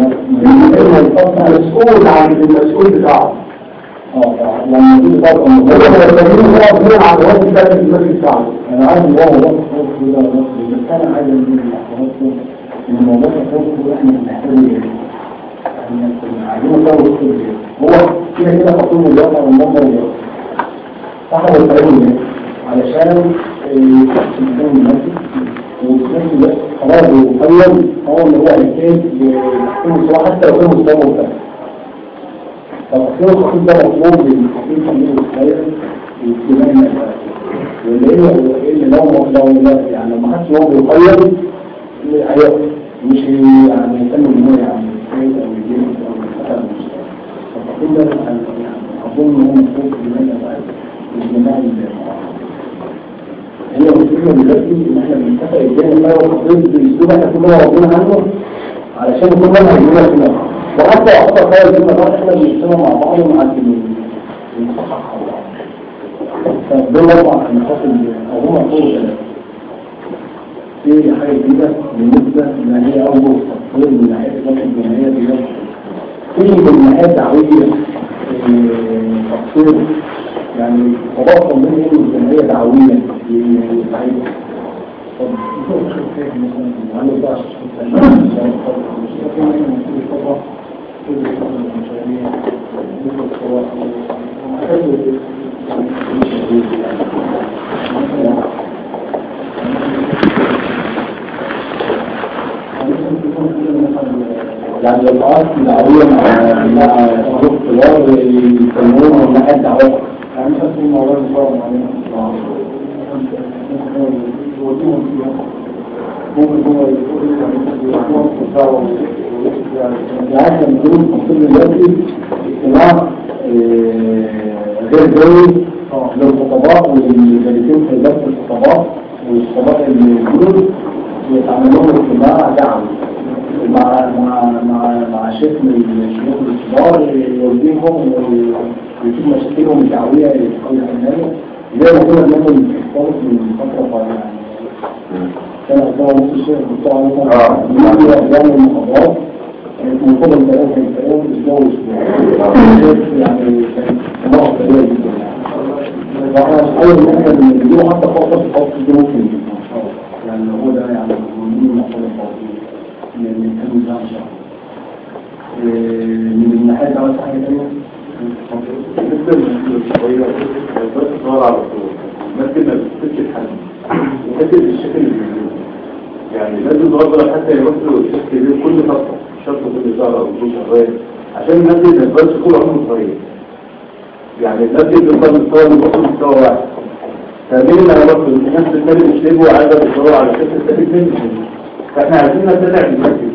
مسؤول عن المسؤول بتاعه لما يجي فرق هو هو التمرين هو غير عن الوقت ده في المسجد بتاعه انا عارف ان هو وقت خوف كده بس انا عايز اقول لحضراتكم ان موضوع الخوف ده احنا بنحتاجه يعني كنا عايزين نطور هو كده كده خطوط الواقع والنظر الواقع صح ولا الكلام علشان يحسن الدم المسجد وفي نفس الوقت خلاص يقيم هو اللي هو هيحتاج لتحكيم الصلاة حتى لو كان مستوى مختلف فالتقييم الخطيب ده مطلوب للخطيب تمرين الخير واجتماع واللي اللي لو لو يعني لو ما حدش هو بيقيم هيقف مش يعني يهتم ان هو يعني يجتهد او يجيب او حتى المستوى فالتقييم ده يعني أظن هو مفروض بمعنى بعد الجماعي هي مشكلة دلوقتي إن إحنا بنتفق إزاي نطور خطيط بأسلوب إحنا كلنا واخدين عنه علشان كل ما هيجينا فينا وحتى أكثر حاجة دي مرات إحنا بنجتمع مع بعض ومعدلين بنصحح على بعض فدول أربع نقاط اللي- أو هم فوق ثلاثة في حاجة جديدة بالنسبة لما هي أول تطوير من ناحية الوقت الجماهيرية دي في من ناحية دعوية آه، تقصير يعني تضافر منهم الجماهيرية دعوية للسعيد طب نشوف شو كيف مثلا وعلى بعض يعني لقاءات دعوية مع مع صندوق الطيار يسموه من ناحية دعوية يعني مش هتكون موضوع المصارمة علينا ممكن هو يقول يعني احنا بنقول المفروض دلوقتي اجتماع آه، غير دولي للخطباء والجالسين في درس الخطباء والخطباء الجدد يتعمل لهم اجتماع دعوي مع مع مع مع شيخ من الشيوخ الكبار يوجههم ويشوف مشاكلهم الدعويه يحاول يحلها زي ما كنا بنعمل في الخالص من فتره قريبه كان أسماء نص الشيخ بتوع آه. مثلا يعمل محاضرات كانت من قبل ثلاثة كان تقريبا أسبوع وأسبوع يعني كان مرة كبيرة جدا يعني فأنا أول ما إحنا بنجيبه حتى خاصة في خاصة دي ممكن يعني هو ده يعني من المحاضرة الفاضية من كم ده إن شاء الله إيه، من الناحية ده عملت حاجة تانية بالنسبة للمشكلة الصغيرة بس تدور على الصور ممكن ما بتفتش الحل وتكتب الشكل اللي بيجيبه. يعني لازم برضه حتى يمثلوا الشكل كبير كل فترة مش شرط كل شهر أو كل شهرين عشان الناس ما تبقاش كل عمره صغير يعني الناس اللي بتوصل مستوى بتوصل مستوى واحد فمين اللي هيوصل الناس الثانية مش تجيبه وعايزة تدور على شكل تستفيد منه فاحنا عايزين نتبع المركز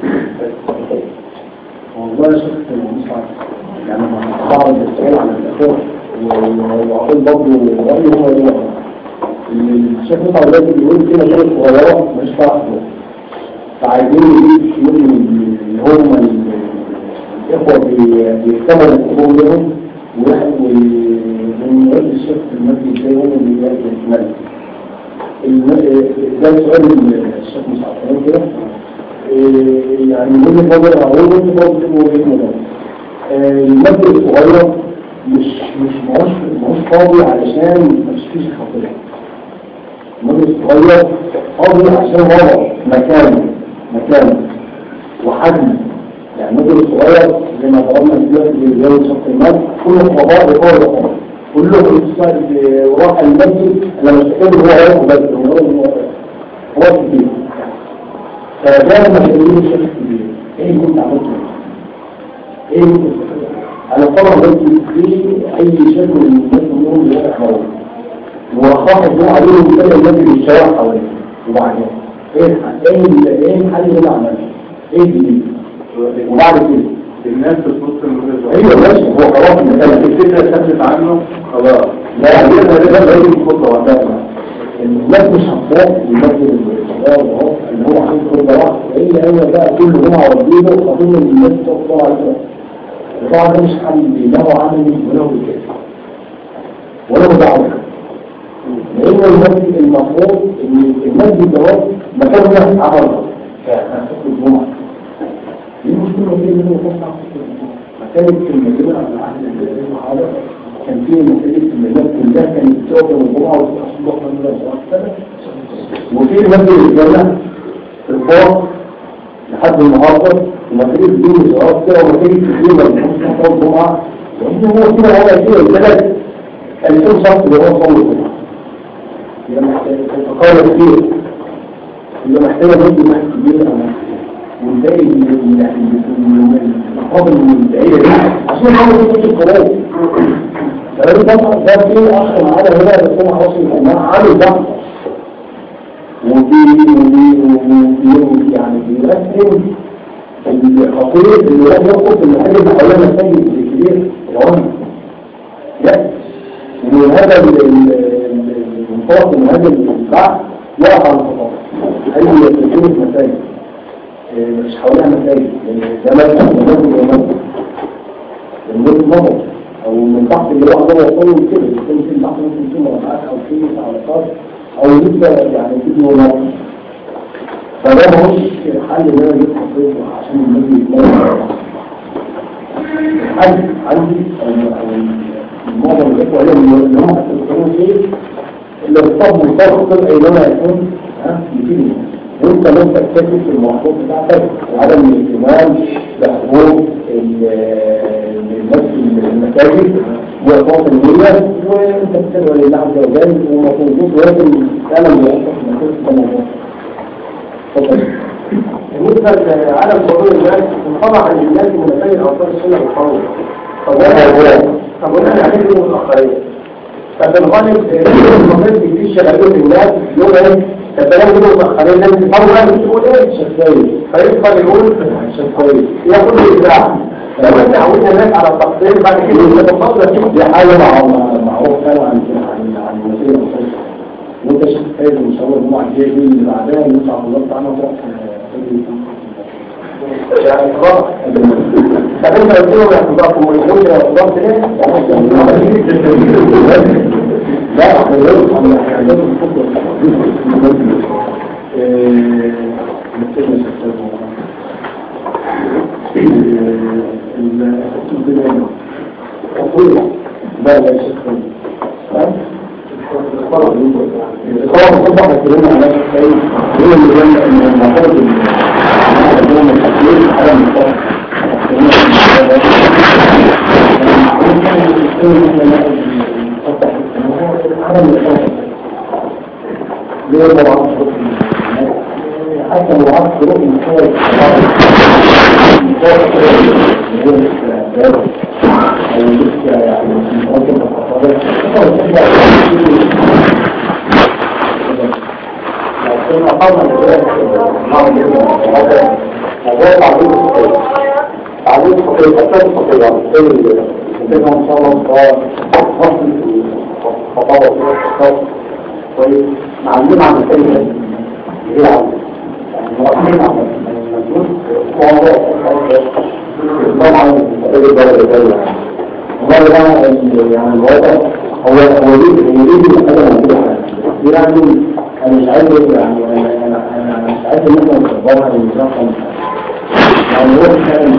والله شفت المصعب يعني ما بعض السؤال على الأخوة وأقول برضه رأيي هو هو الشيخ مصعب دلوقتي بيقول في مشاكل صغيرة مش هتعرف فعايزين نجيب شيوخ من اللي هم ال- الإخوة بي- بيكتبوا الأخوة لهم ونرد الشيخ في المسجد زي هم اللي بيأتي المسجد الم- ده سؤال الشيخ مصعب تمام كده إيه، يعني من وجهة نظر أقول وجهة نظر من وجهة نظر آه، المسجد الصغير مش مش ماهوش ماهوش فاضي علشان ما تشفيش خاطرها المسجد الصغير فاضي عشان وضع مكان مكان وحجم يعني المسجد الصغير زي ما ضربنا دلوقتي زي شط المال كل الفضاء بقوة الأرض كلهم يتصل وراح المسجد انا مش فاكر هو هياخد بس هو هو هو كتير فده لما تقولين الشيخ الكبير ايه اللي كنت عملته ايه اللي كنت انا طبعا بس في اي شيء من الناس منهم اللي هو حوالي وخاطب هو عليهم كده الذي بالشوارع حوالي وبعدين ايه الح- ايه ال- ايه الحل اللي انا عملته ايه الجديد وبعد كده الناس بتبص من ايوه ماشي هو خلاص المسألة الفكرة اتخذت عنه خلاص لا يعني ده ده لازم خطة واحدة الناس مش هتفوق المسجد الصغير اهو اللي هو عنده خطة واحدة ايه هو بقى كل جمعة وديله اظن الناس تقطع على كده طبعا ده مش حل له عملي وله كده وله دعوة لأن المسجد المفروض إن المسجد ده مكان ناس عمل كخطة الجمعة دي مشكلة كده اللي هو خطة مكانت في المدينة على عهد الإمام هذا كان في مساجد في المدينة كلها كانت بتوقف الجمعة وتصبح من الله وفي مسجد الجنة في الفرق لحد النهارده ومساجد دي وزارات كده ومساجد كتير ما بتحبش تحضر الجمعة لأن هو كده هو كده البلد 2000 شخص اللي هو صلوا الجمعة يبقى محتاج تقارب كتير يبقى محتاجة مسجد واحد كبير أو والباقي من الأقرب من البعيدة دي عشان يحاول يخش القرآن فلازم طبعا ده في أخ معانا هنا بس هو حاصل الجماعة عامل ضغط وفي وفي وفي يعني بيرسم الخطير اللي هو يقف المحل اللي حوالين المساجد الكبير العمر لا ومن هذا ال- ال- ال- المنطلق من هذا البحث يقع على الخطاب أي يستكون مساجد إيه، مش حواليها مساجد لأن ده لا يمكن أن يكون الموت نظر او من تحت اللي هو عضله يصور كده يكون في تحت ممكن في مرافعات او في تعليقات او لسه يعني في نظر فده ماهوش حل ان انا اجيب خطيط عشان الناس يتمرن الحل عندي او او معظم الاخوه هي اللي هم هتستخدموا ايه اللي الطب مستقبل اينما يكون ها يفيدني وانت لم تكتشف في المواصفات بتاعتك وعدم الاهتمام بحقوق الناس المساجد وإقامة النية وانت بتدعو لله عز وجل ومفروض ولكن فعلا بيأثر في المساجد ده موضوع اتفضل بالنسبة لعدم حضور الناس انقطع عن الناس من مساجد أنصار السنة والقوم طب وانا طب وانا يعني ايه متأخرين ففي الغالب المفروض في شغالين الناس يقول ايه طب ده لازم متأخرين لازم تطور تقول ايه شفايف فيدخل يقول شفايف ياخد الإذاعة لو احنا عودنا الناس على التقدير بعد كده يبقى تفضل دي حاجة مع- معروف فعلا عن عن عن المسيرة المسيرة وانت شفت فايز ان شاء الله الجمعة الجاية دي اللي بعدها يطلع الله تعالى وتروح يعني خلاص طب انت قلت لهم اعتباركم ويقول لي اعتبارك ليه؟ لا احنا لازم احنا لازم نفكر لا لا شيخ الإخبار مصبح الكلام على الشيء هو اللي جمع أن المفروض اليوم التكليف على المصبح ليه مراعاة شروط حتى مراعاة شروط المحور أو لسه يعني ممكن لكن أقامنا موضوع تعليم الخطيئة تعليم الخطيئة أكثر الخطيئة ممكن إن شاء الله فصل خطابة كويس معلمين عن الكلمة اللي هي عن يعني مرحبين عن المسؤول طبعا تقريبا درجة ثانية والله بقى يعني الوضع هو هو ليه هو ليه المسألة موجودة يعني انا مش عايز يعني انا انا انا مش عايز ان احنا نصبرها للرقم يعني هو فعلا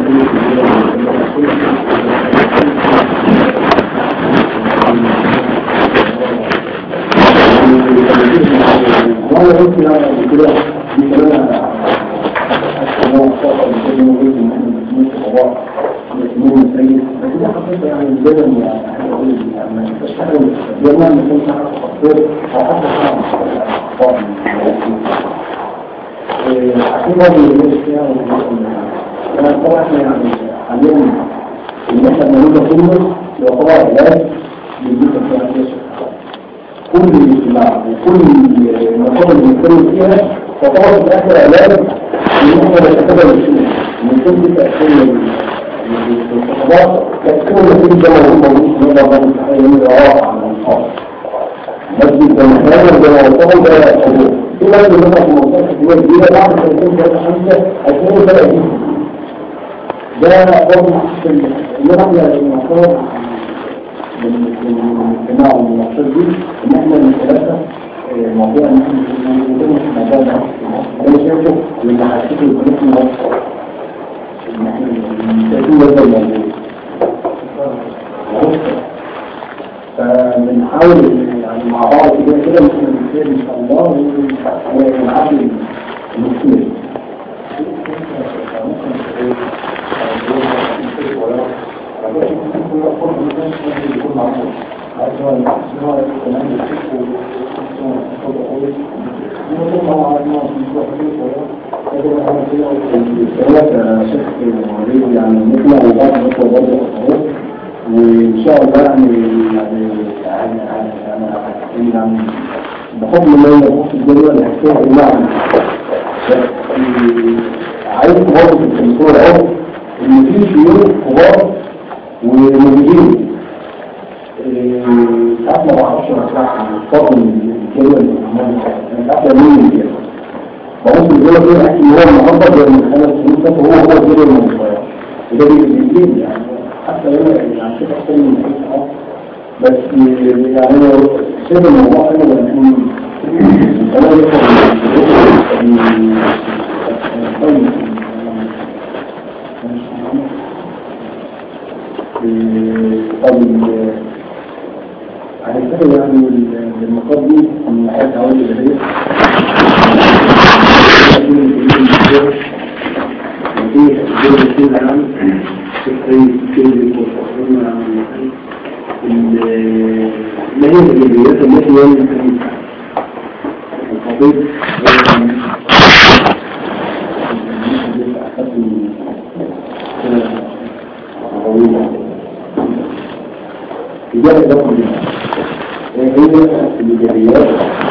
وانا قلت يعني كده دي كمان انا اخطاء بسبب وجود ان احنا بنسميه قضاء بنسميه مسيد بس ده حقيقه يعني دايما يعني اقول يعني ما فيش حاجه دايما ما يكونش حاجه تقصير او حتى حاجه اخطاء عشان برضه اللي فيها انا طبعا احنا يعني حاليا ان احنا بنقول كله يعتبر علاج بيجيب فيها كل الاجتماع وكل المقام اللي بنتكلم فيها تعتبر في الاخر علاج ان احنا نتكلم الشيء من كل تاثير الخطابات تكون نتيجه ده موجود موجود في نظام الامتحان من الرائع عن الانصار مسجد المحرم ده موضوع ده موضوع في مسجد مثلا في منطقه كبيره جديده بعد سنتين ثلاثه خمسه هيكونوا بقى دي ده برضه في اللي احنا المفروض من الاجتماع والمناقشات دي ان احنا نتلقى موضوع ان احنا نتكلم في الموضوع ده انا شايفه لما حسيت ان احنا نوصل ان احنا نتكلم هذا الموضوع فبنحاول يعني مع بعض كده كده ممكن نتكلم ان شاء الله ونعدي المشكله يعني نطلع وبعض نطلع برضه وإن شاء الله يعني يعني يعني يعني يعني بحكم الله وبحكم الدنيا الحكاية يعني عايز برضه في الصورة اهو ان في شيوخ كبار ومديرين ساعات ما بعرفش اشرح الفضل الكلمة اللي عمال ساعات مين كده فممكن يقول لك ايه ان هو النهارده زي من خمس سنين فاتوا هو هو الفيديو المصغر وده بيجي يعني حتى هنا يعني شوف احسن من كده اه بس يعني هو شبه الموضوع حلو لان انا طيب طب هنتكلم يعني المقام دي من حياة عوالي الجبلية وفيه الدول كتير العام فكري كتير وصفرنا ما هي الإيجابيات التي يمكن الخطيب إجابة دقة هي الإيجابيات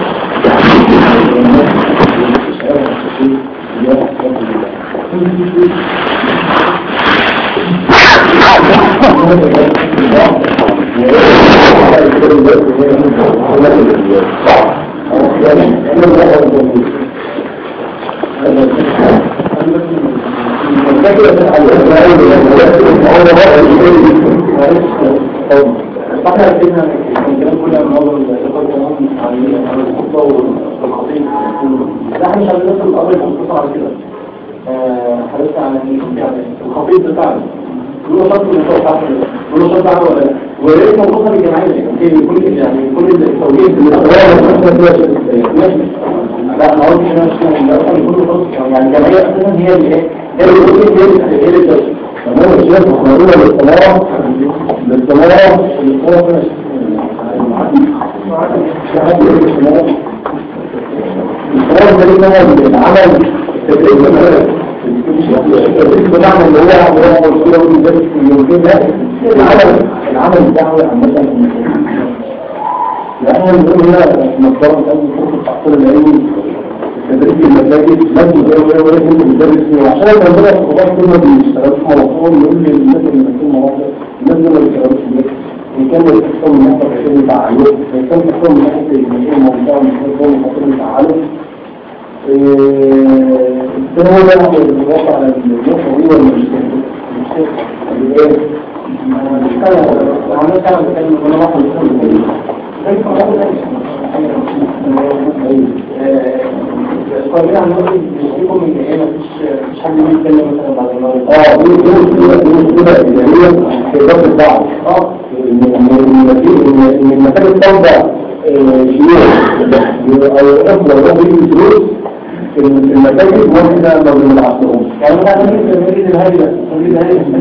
فاحنا عندنا الكلام كله من اول الاخوه كمان على على الخطه والخطيب احنا مش عايزين نوصل الامر مختصر على كده حضرتك على الخطيب بتاعنا كل شرط من فوق تحت كل شرط عنه ولا لا ويا ريت موضوعها بالجماعيه يعني كل يعني كل التوجيه اللي ماشي لا ما قلتش انا مش لا كل شرط يعني الجمعيه اساسا هي اللي ايه هي اللي بتقول هي اللي هي اللي بتقول تمام الشيخ مخرجونا للصلاة للصلاة للصلاة الصلاة ده العمل التدريب التدريب بتاعنا اللي هو هو الصورة والمدرس يمكن لا العمل العمل الدعوي عامة لأن نقول هنا مصدر الأول فرصة التحصيل العلمي تدريس المساجد لازم زي ما لازم تدرس فيه عشان ربنا سبحانه كله بيشتغلوا في موضوعهم يقول للناس اللي في المواقع الناس دول ما بيشتغلوش ليه؟ إن كان بيحصل من ناحية عشان يفعلوه إن كان بيحصل من ناحية المشاكل الموضوع من ناحية دول عشان يفعلوا ده هو ده اللي بيوقع على النقطة دي ولا مش مش ايه؟ مش كده عمال كده بتكلم وانا واحد القضية عن نقطة يشتكوا من ايه مفيش مش حد يتكلم مثلا بعد المغرب اه دي دي دي كده اللي هي في ضغط الضعف اه ان المكان التوبة شيوخ او افضل لو بيجي فلوس المساجد واحنا ما بنلعبهمش يعني انا عندي تمرين الهيئة تمرين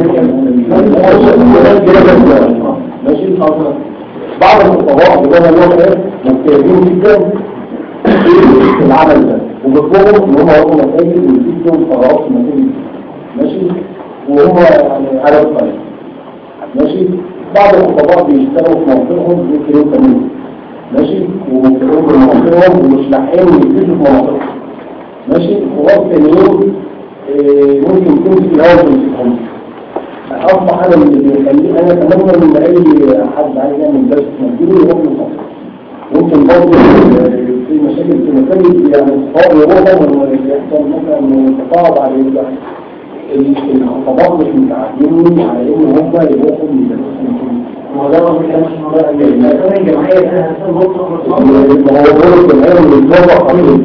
الهيئة ماشي بعض الخطباء بجانا الوقت ممتازين جدا في العمل ده وبطلبهم ان هم يروحوا مساجد ويجيبوا قرارات في مساجد ماشي وهم يعني على الطريق ماشي بعض الخطباء بيشتغلوا في موقعهم يمكن يكملوا ماشي وموقعهم في موقعهم ومش لاحقين يجيبوا في موقعهم ماشي وغصب التانيين ممكن تمسك الاول تمسكهم اصبح انا اللي بيخليه انا اتمنى من اي حد عايز يعمل درس مديني يروح للصف ممكن برضه في مشاكل في المساجد يعني الصحاب يروحوا يحصل مثلا تفاعل على الخطابات مش متعودين على ان هم يروحوا يدرسوا هو ده ما كانش موضوع الجمعيه الجمعيه ده هو دور الجمعيه اللي بيتوقع عليه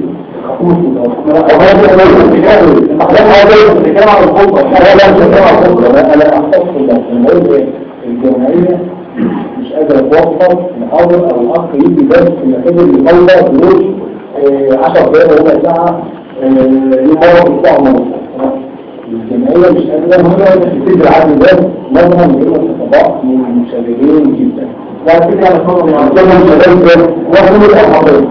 الجمعية مش قادر توفر محاضر او الاخ يجي درس في المكان اللي يطلع دروس 10 دقايق ربع ساعة يمر في ساعة ونص الجمعية مش قادرة تدي العدد ده نظرا لأن الخطباء من المشابهين جدا وعلى فكرة أنا صور يعني كلهم شباب واحد من الأحضر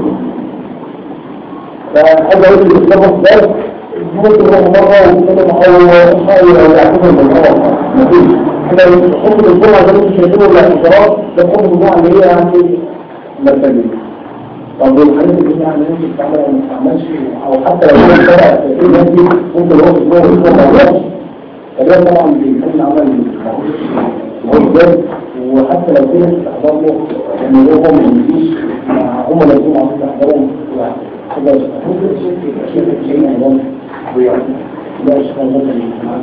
فهذا هو اللي بيتفق ده ممكن يروح مرة ويتكلم أو حاول أو يعتبر من مرة مفيش احنا حكم الجمعة ده مش شايفينه الاعتراض ده حكم الجمعة اللي هي يعني مرتبين طب والحاجات اللي احنا ممكن تعمل او ما تعملش او حتى لو كان طلع تأثير نفسي ممكن هو في هو ما يعرفش فده طبعا بيكون عمل مهزر وحتى لو في ناس تحضر له يعني هو ما يجيش هم اللي يكونوا عاوزين يحضرهم كده ممكن شيء يبقى شيء شيء ايضا لا اشتغل مثلا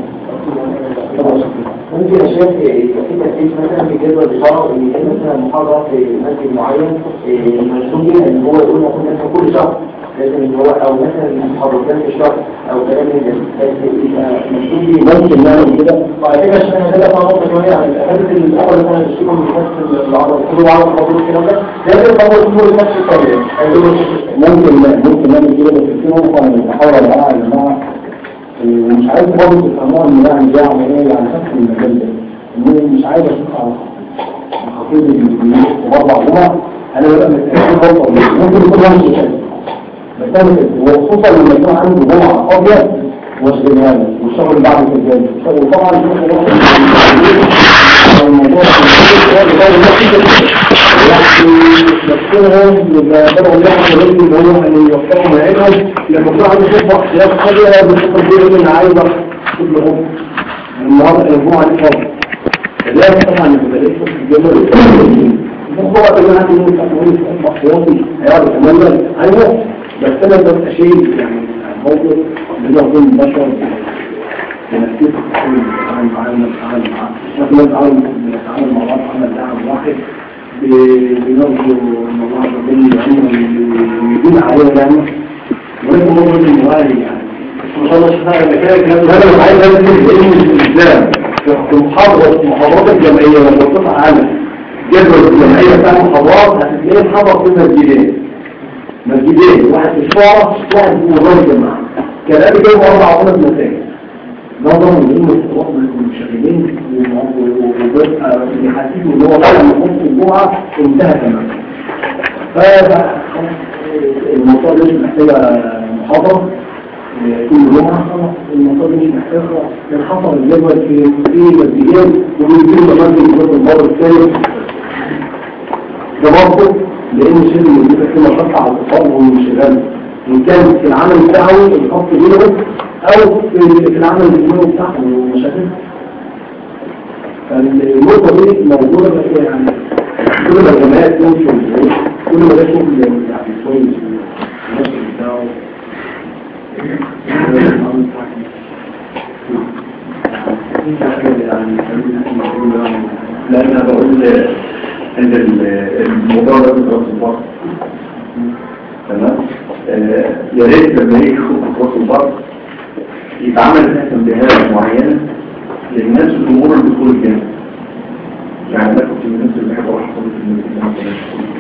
ممكن يا شيخ يبقى في تركيز مثلا في جدول الشهر ان يتم مثلا محاضره في مسجد معين إيه، ملزوم بيها ان هو يقول مثلا مثلا كل شهر لازم ان هو او مثلا محاضرتين في الشهر او كلام من ده بس يبقى ملزوم بيه ممكن نعمل كده وعلى فكره عشان انا كده فاهم نقطه شويه عن الحدث الاول مثلا يشتكوا من نفس العضله كله عضله خطوط الكلام ده لازم هو يكون نفس الطريقه ممكن ممكن نعمل كده بس في نقطة أنا بحاول أبقى يا جماعة ومش عايز برضه تفهموها إن يعني دي عملية على فكرة المجال ده إن مش عايز أشوف على الخطيب اللي وبرضه جمعة أنا ببقى متأكد برضه ممكن يكون هو مش كده بس أنا كده وخصوصا لما يكون عندي جمعة فاضية واشغلها له والشغل بعد كده وطبعا الموضوع بسكنهم بدأوا يحصل رجل اللي هو أن يوفقوا معينهم لما كان عنده صفة اختلاف قضية بصفة كبيرة من عايزة كلهم النهاردة الأسبوع على الفاضي لا طبعا يبقى في الجمهور الموضوع اللي انا عندي تقويم في احتياطي هيعرف تماما ايوه بس انا ببقى شيء يعني موقف اللي هو يكون بشر ونفسيته نتعامل معاه نتعامل معاه احنا نتعامل نتعامل مع بعض عمل لاعب واحد بنرجو ان الله ربنا يعينه ويدين عليه يعني ولكن هو رجل موالي يعني ما شاء الله شفاء المكان انا عايز ادرس علم الاسلام في محاضره محاضرات الجمعيه لما بتطلع على جدول الجمعيه بتاع المحاضرات هتلاقيه محاضر في مسجدين مسجدين واحد في الشعراء واحد في مدار الجماعه كان قبل كده اربع او خمس مساجد نظرا لهم الاختلاط المشغلين وبيبقى بيحسسوا ان هو بعد ما يخش الجمعه انتهى تماما فالموضوع ده مش محتاجه محاضره كل جمعه خلاص الموضوع ده مش محتاجه كان حصل الجدول في في مسجدين وبيجيبوا كمان في المره الثاني ده برضه لان الشيء اللي بيبقى فيه مشقه على الاطفال والانشغال ان كان في العمل بتاعه الخاص بينهم او في في العمل الجنوبي بتاعهم ومشاكل فالنقطه دي موجوده بس يعني كل ما الجماعات تمشي كل ما ده شغل يعني كويس المشي بتاعه لا انا بقول ان الموضوع ده دراسه البحر تمام آه، يا ريت لما يجي خطه دراسه البحر يتعمل فيها تنبيهات معينه للناس الامور اللي بتدخل الجامعه يعني انا كنت من الناس اللي بحب اروح احضر في الجامعه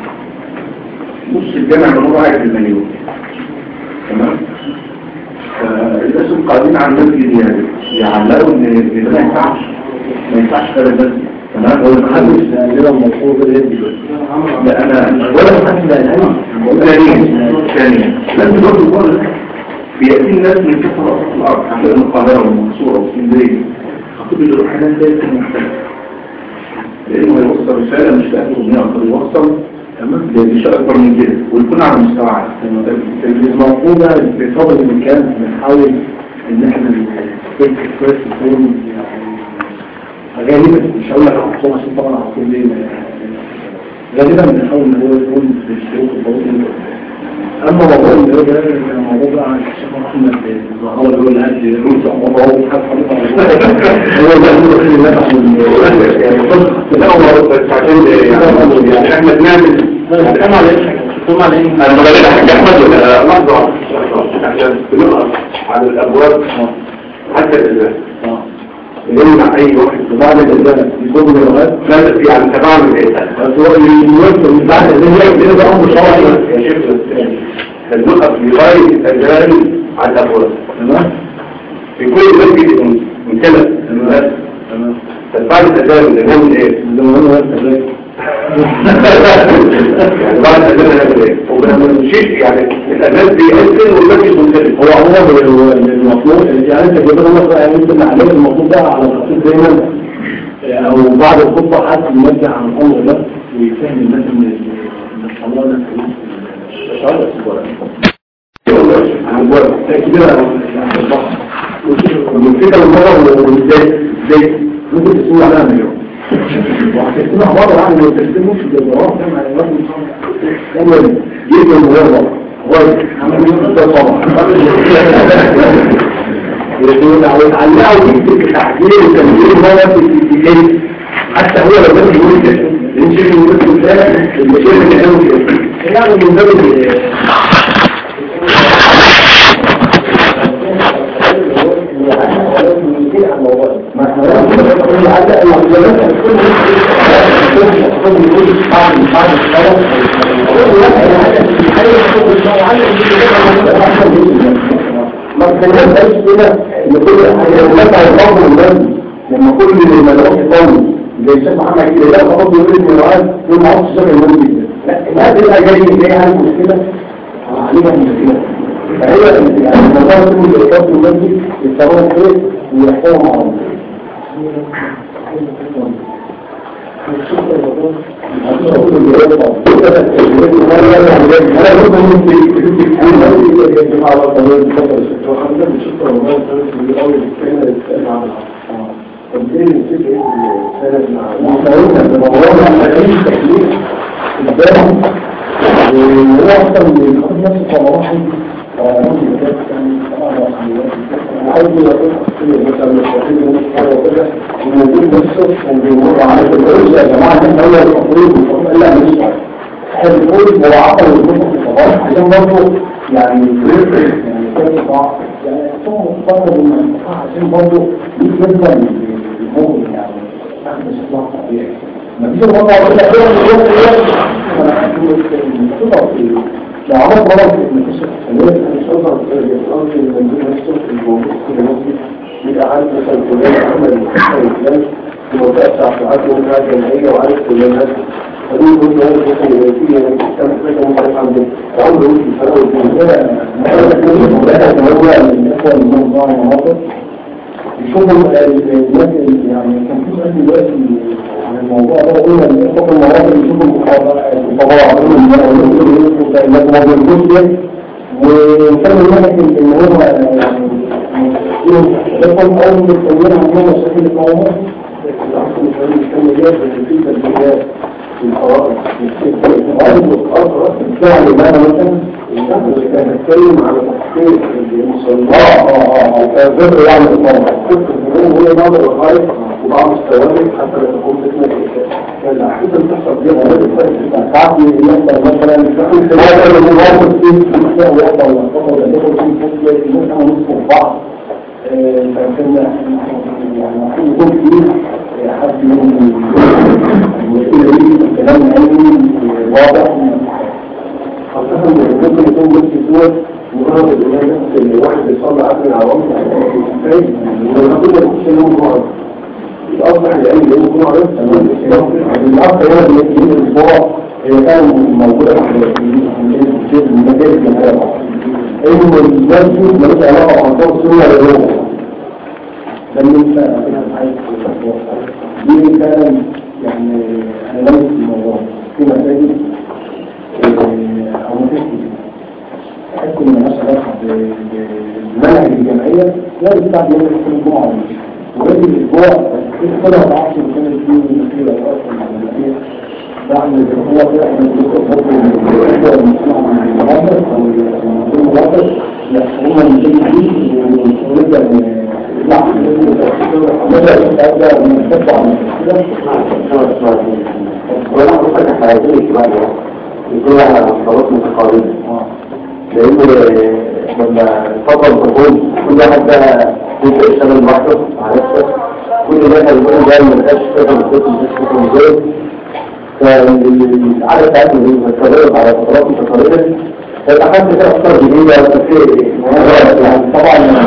نص الجامعه اللي هو قاعد في المليون تمام فالناس القائمين على المسجد يعني يعلقوا ان إن ده ما ينفعش ما ينفعش كده المسجد تمام هو محدش المحدث عندنا المفروض اليد لا انا ولا محدش لا انا ثانيا ثانيا لازم برضه يقول بيأتي الناس من كثر أطراف الأرض عشان القاهرة والمنصورة واسكندرية خطيب الروح هناك ده يكون محتاج لأنه هيوصل رسالة مش لأهله أغنية أكتر يوصل تمام لشيء أكبر من كده ويكون على مستوى عالي المفروض بفضل الامكان بنحاول ان احنا الفكر كويس يكون يعني غالبا مش هقول لك عصام عشان طبعا عصام ليه غالبا بنحاول ان هو يكون في الشروط الضروري اما موضوع اللي هو ده كان موضوع بقى عن الشيخ محمد الزهراء اللي هو اللي قاعد روسي او موضوع هو حاجه حضرتك هو ده هو اللي نفع من لا هو بس عشان يعني احنا بنعمل كم على كم على ايه انا بغير حاجة احمد ولا لحظة عشان بنقف على الابواب حتى الازاز يمنع اي واحد بعد الزمن يكون من الغد لا في على تبع من ايه بس هو اللي يوصل من بعد الزمن ده امر شرعي يا شيخ النقط لغاية الأذان على الأبواب تمام في كل مسجد مثلث تمام تمام بعد الأذان الإمام إيه؟ لو انا بس ازاي يعني بعد الأذان هنعمل إيه؟ وما نمشيش يعني الأذان بيأذن والمسجد مثلث هو عموما المطلوب يعني انت كده مثلا يعني انت اللي عليك المطلوب ده على الخطيب دايما او بعد الخطبه حد ينبه عن الامر ده ويفهم الناس ان ان الصلاه ده والفكرة المرة وازاي ازاي ممكن تسمع عليها مليون وهتسمع مرة يعني لو تسمعش بالجواب ده مع الراجل اول جيت الموضوع وايد عمل ده طبعا يقول او يتعلقوا يكتب التحديد والتنزيل هو في الجيل حتى هو لو كان يقول كده يمشي من مثل ده المشاكل اللي كانوا كده يعني من باب ما احنا لازم نقول على المعلومات كل كل كل بعض بعض الكلام كل واحد يحاول ياخد المعلومات اللي ما تكلمش كده ان كل حاجه لا تعرفوا الناس لما كل المدرسه قوي زي الشيخ محمد كده لا تقول يقول ان الواد يقول ما عرفش شغل المهم لا الناس اللي جاي جاي عنده مشكله عليها مشكله فهي يعني الموضوع اسمه الإيقاف المادي يتصرف فيه ويحتوى مع بعض. وهو اصلا بيخاطب نفسه كمراحل عايز يقول مثلا الشخصية من الصحة وكده ويقول نفسه وبيمر على الرؤية يا جماعة احنا أول التقريب والتقريب لا مش صحيح احنا بنقول هو عطل الكتب في الصباح عشان برضه يعني يعني كيف ضعف يعني ثم مقترب من الصحة عشان برضه يفضل المؤمن يعني أخذ شكلها طبيعي ما فيش الوضع ولا كده لو عملت مرض من قصة الحسنات أنا مش أظهر الأرض المنزل نفسه في الموضوع كل نفسي يبقى عارف مثلا فلان عمل محسن فلان في منطقة تعطيعات ومنطقة جمعية وعارف فلان هذا فدول كل هذا مثلا يبقى فيه يعني كم حاجة مختلفة عن ده فعمره يمشي الفرق والدنيا أنا بقول لك هو من إخوة الموضوع المناطق يشوفوا الناس يعني كان في سؤال دلوقتي عن الموضوع ده قلنا ان اخوة المناطق يشوفوا الفضاء الناس ما بيرجوش ده وكان الملك ان هو يعني يكون اول مستنيين عندهم مشاكل القوامات العصر الفريق كان مجال في تدريبات في الحوائط الحوائط والأرض يعني ماذا مثلا كان نتكلم على تحقيق المصنعات اه اه اه غير يعني الطبع كنت هي بعض الرقائق وبعض الثوابت حتى لا تكون فتنة كان الأحداث اللي بتحصل دي غير ساعات يحصل مثلا هذا المواقف في المحتوى يحصل ولا يحصل ولا يحصل في فتنة مثلا نصف بعض فكنا يعني يكون فيه حد من المشكلة دي الكلام العلمي واضح خاصة ممكن يكون بس صور مجرد الإله اللي واحد بيصلي عقل العوام ازاي ولما كنا نخش يوم جمعة الأصبح العلم يوم جمعة بس تمام الأصل هنا اللي في الأسبوع هي كانت موجودة في المجال الجمهوري انه المسجد ملوش علاقة بأنصار السنة للروح لم ينسى دي فعلا يعني انا لمس الموضوع في مساجد او مساجد تحس ان مالهاش علاقة بالمنهج الجمعية لا بتاع يوم كل جمعة ولكن الاسبوع كلها ضعف وكانت فيه مسيرة اصلا المسيرة بعمل هو كده احنا بنقول برضه الموضوع المسموع من المناطق او المناطق لا هم من الجديد ونبدا نطلع نبدا نبدا نتبع كده ولا أقصد حياتي كمان يكون صلاة متقاربة لأن لما الفضل تكون كل واحد بقى يبدأ يشتغل لوحده مع نفسه كل ده هيكون جاي ما بقاش فاهم الفكر مش فاهم ازاي فالعادة بتاعتنا دي بتتغير على فترات متقاربة فيبقى حد كده أفكار جديدة وتفكير يعني طبعا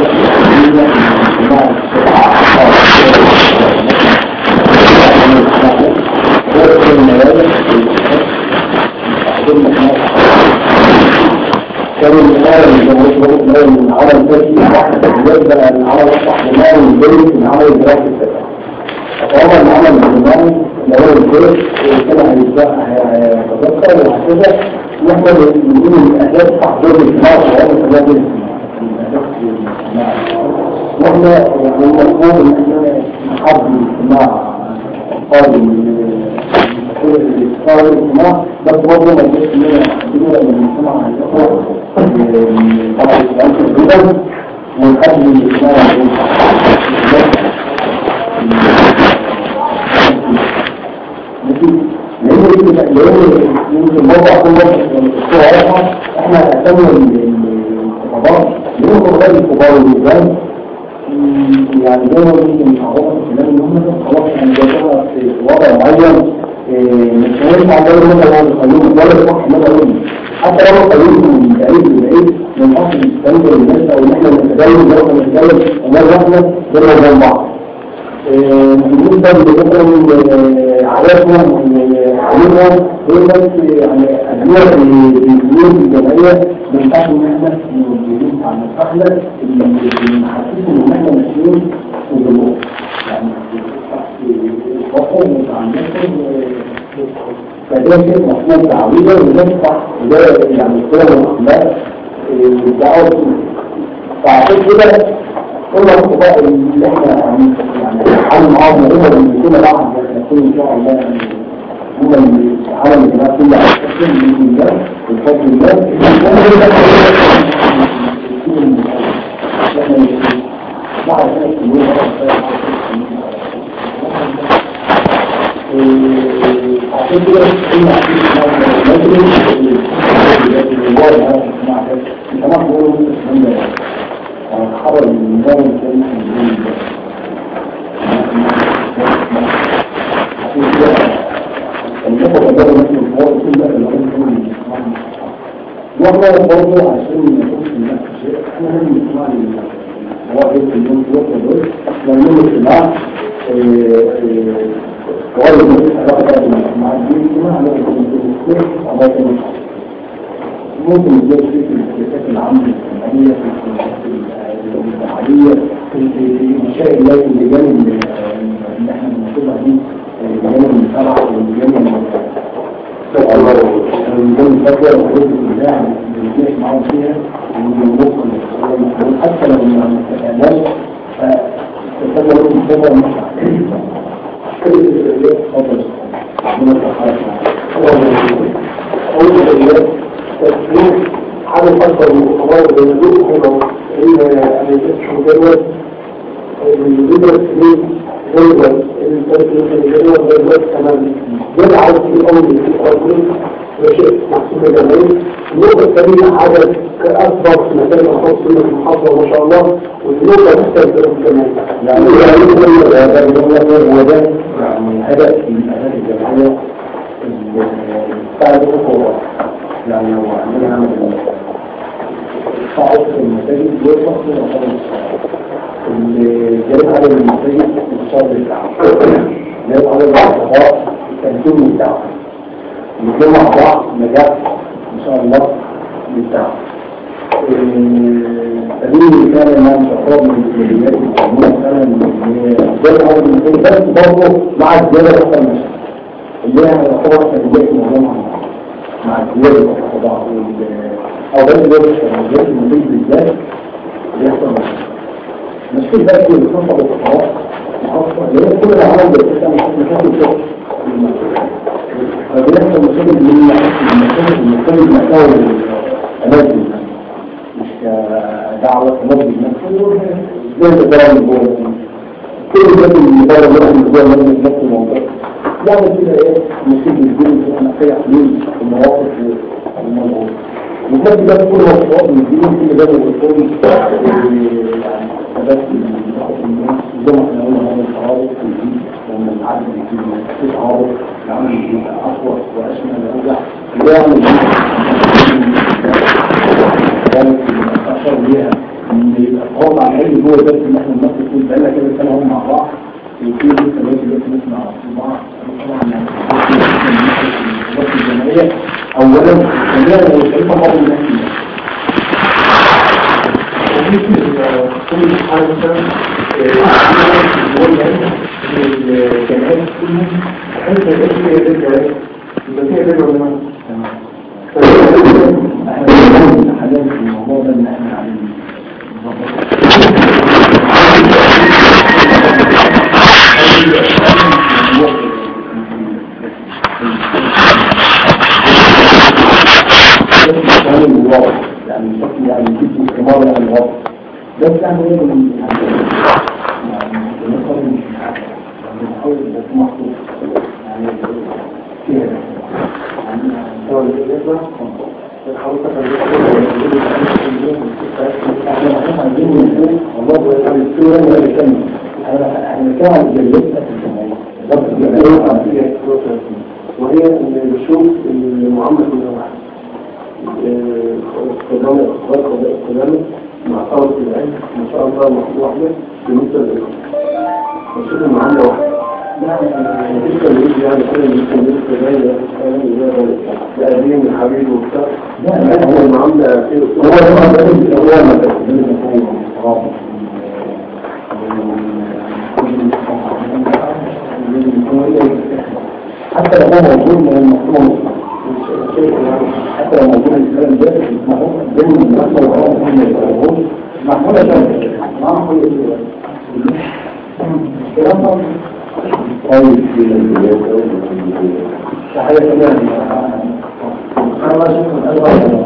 كان المثال اللي هو من العمل الذاتي واحد يبدأ العمل الصح من البيت من عمل الدراسة الفطرة فطبعا العمل الجماعي لو الكويس كده هيتبقى هيتذكر وهكذا نحن نقول الأساس تحضير الاجتماع وهذا كلام الاجتماع واحنا يعني المفروض ان احنا نحضر الاجتماع القادم قال الاجتماع بس برضه ما يجيش لنا كبيرة من المجتمع هيقوى طبعا الكلام تقريبا ونحدد الاجتماع لأن لأن يمكن موضع كل الصورة احنا هنهتم الخطابات لأن الخطابات الكبار والجبال يعني زي ما قلت من حضرتك الكلام ان هم خلاص يعني جايبها في وضع معين مش هينفع ده اللي هو القانون ولا الصح ما بقول حتى لو القانون من بعيد لبعيد من اصل التنظر للناس او ان احنا نتداول لو احنا نتداول ومره واحده ده موضوع بعض بالنسبة مثلا عاداتهم وعلمهم هي بس يعني أدوية في الجمعية ما ينفعش إن إحنا موجودين على المستحلة اللي محسسهم إن إحنا ماشيين في الظروف يعني وقوم عن نفسهم فده شيء مفهوم تعويضا وده صح وده يعني كل الأخلاق الدعوة فعشان كده كل الخطاء اللي احنا يعني عن معاهم هم اللي كنا بعض يكون ان شاء الله هم اللي عمل الجماعة كل على التسليم بإذن الله والفضل الله بعد ذلك اليوم عشان كده قلنا عشان خبر النظام الثاني النقطة بدل مثل الحوار كل ده العلم كله واحنا برضه عشان نقول في نفس الشيء احنا لازم نسمع المواقف اليوم في الوقت دول نعمل اجتماع قوارب المجلس علاقة مع الدين اجتماع على الدين ممكن يجب في السياسات العامة الاجتماعية في العادية في المشاكل التي بجانب اللي احنا بنشوفها دي بجانب المتابعة وبجانب بجانب الفتوى وحدود الإبداع اللي بنتناقش معاهم فيها ونوصل حتى لو ما استفادناش فالفتوى لازم تبقى مصلحة اتفضل من الصحافة تسليم حاجة أكبر من الخبار بين الدول هي أن يفتحوا جدول الجدول السنين جدول الجدول جدول كمان يدعو في أول في الأول وشيء محسوب جميل النقطة الثانية عدد أكبر في مكان الخاص في المحافظة ما شاء الله والنقطة تختلف كمان يعني هو ده يعني هدف من أهداف الجمعية بعد الخطوة يعني لو عندنا عمل صعب في المساجد يوصف في مصاري اللي جايب عدد المساجد الصعب بتاعه جايب عدد الأصحاب التنسيم بتاعه الاثنين مع بعض نجاح إن شاء الله بتاعه سبيل كان الإمام شعراء من الكليات القانون كان جايب عدد المساجد بس برضه مع الزيادة أكثر من اللي هي يعتبر سبيلات معظمها مع الزيادة والخضاع أو بس جوة الشرعيات المدير بالذات بيحصل مش في بقى كل خاصة بالخضاع خاصة لأن كل العالم بيتسمى مشاكل شغل فبيحصل مشاكل من المشاكل المشاكل المساوي الأماكن مش كدعوة تنظم نفسه زي الإدارة من جوه كل ده من الإدارة اللي احنا جوه لازم نفس الموضوع يعني كده ايه نسيب الدين في نقية حلول المواقف والموضوع وكان ده كل وصفات من الدين كل ده وصفات يعني ثبات الناس زي ما احنا قلنا هذا التعارض في الدين لما العدل يكون في تعارض العمل يبقى اقوى واشمل وارجع ويعمل ذلك اشار ليها ان يبقى التعارض على العلم هو بس ان احنا الناس تكون بقالنا كده سنه هم مع بعض ويكون لسه دلوقتي دلوقتي نسمع بعض طبعا يعني الجمعيه اولا ثانيا هو شايفه بعض الناس كل حاجة مثلا الجامعات كلهم بحيث ما يبقاش فيها بيت جواز يبقى فيها بيت ولا ما احنا بنتكلم حاليا في الموضوع ده ان احنا عاملين يعني بشكل يعني جد استمرار يعني الوضع بس يعني ايه من يعني يعني بنقدر بنحاول بس محطوط يعني فيها يعني سواء الإجابة والله يجعل السورة ولا الكلمة احنا كان عن جلسة الجمعية وهي ان بشوف المعاملة كلها واحدة قدامة اخبار قضاء القدامة مع طلبة العلم ما شاء الله مخطوة واحدة بمثل الإخوة بشوف المعاملة واحدة مفيش تمييز يعني كده ممكن لسه جاية تقديم الحبيب وبتاع لا هو المعاملة خير هو طبعا ده الأوامر هو حتى لو هو موجود من المفهوم حتى لو موجود الكلام ده معقول بين المناسبة وهو مهم يتعرفوش معقولة شوية معقولة كلام طبعا طيب صحيح تمام أنا شكرا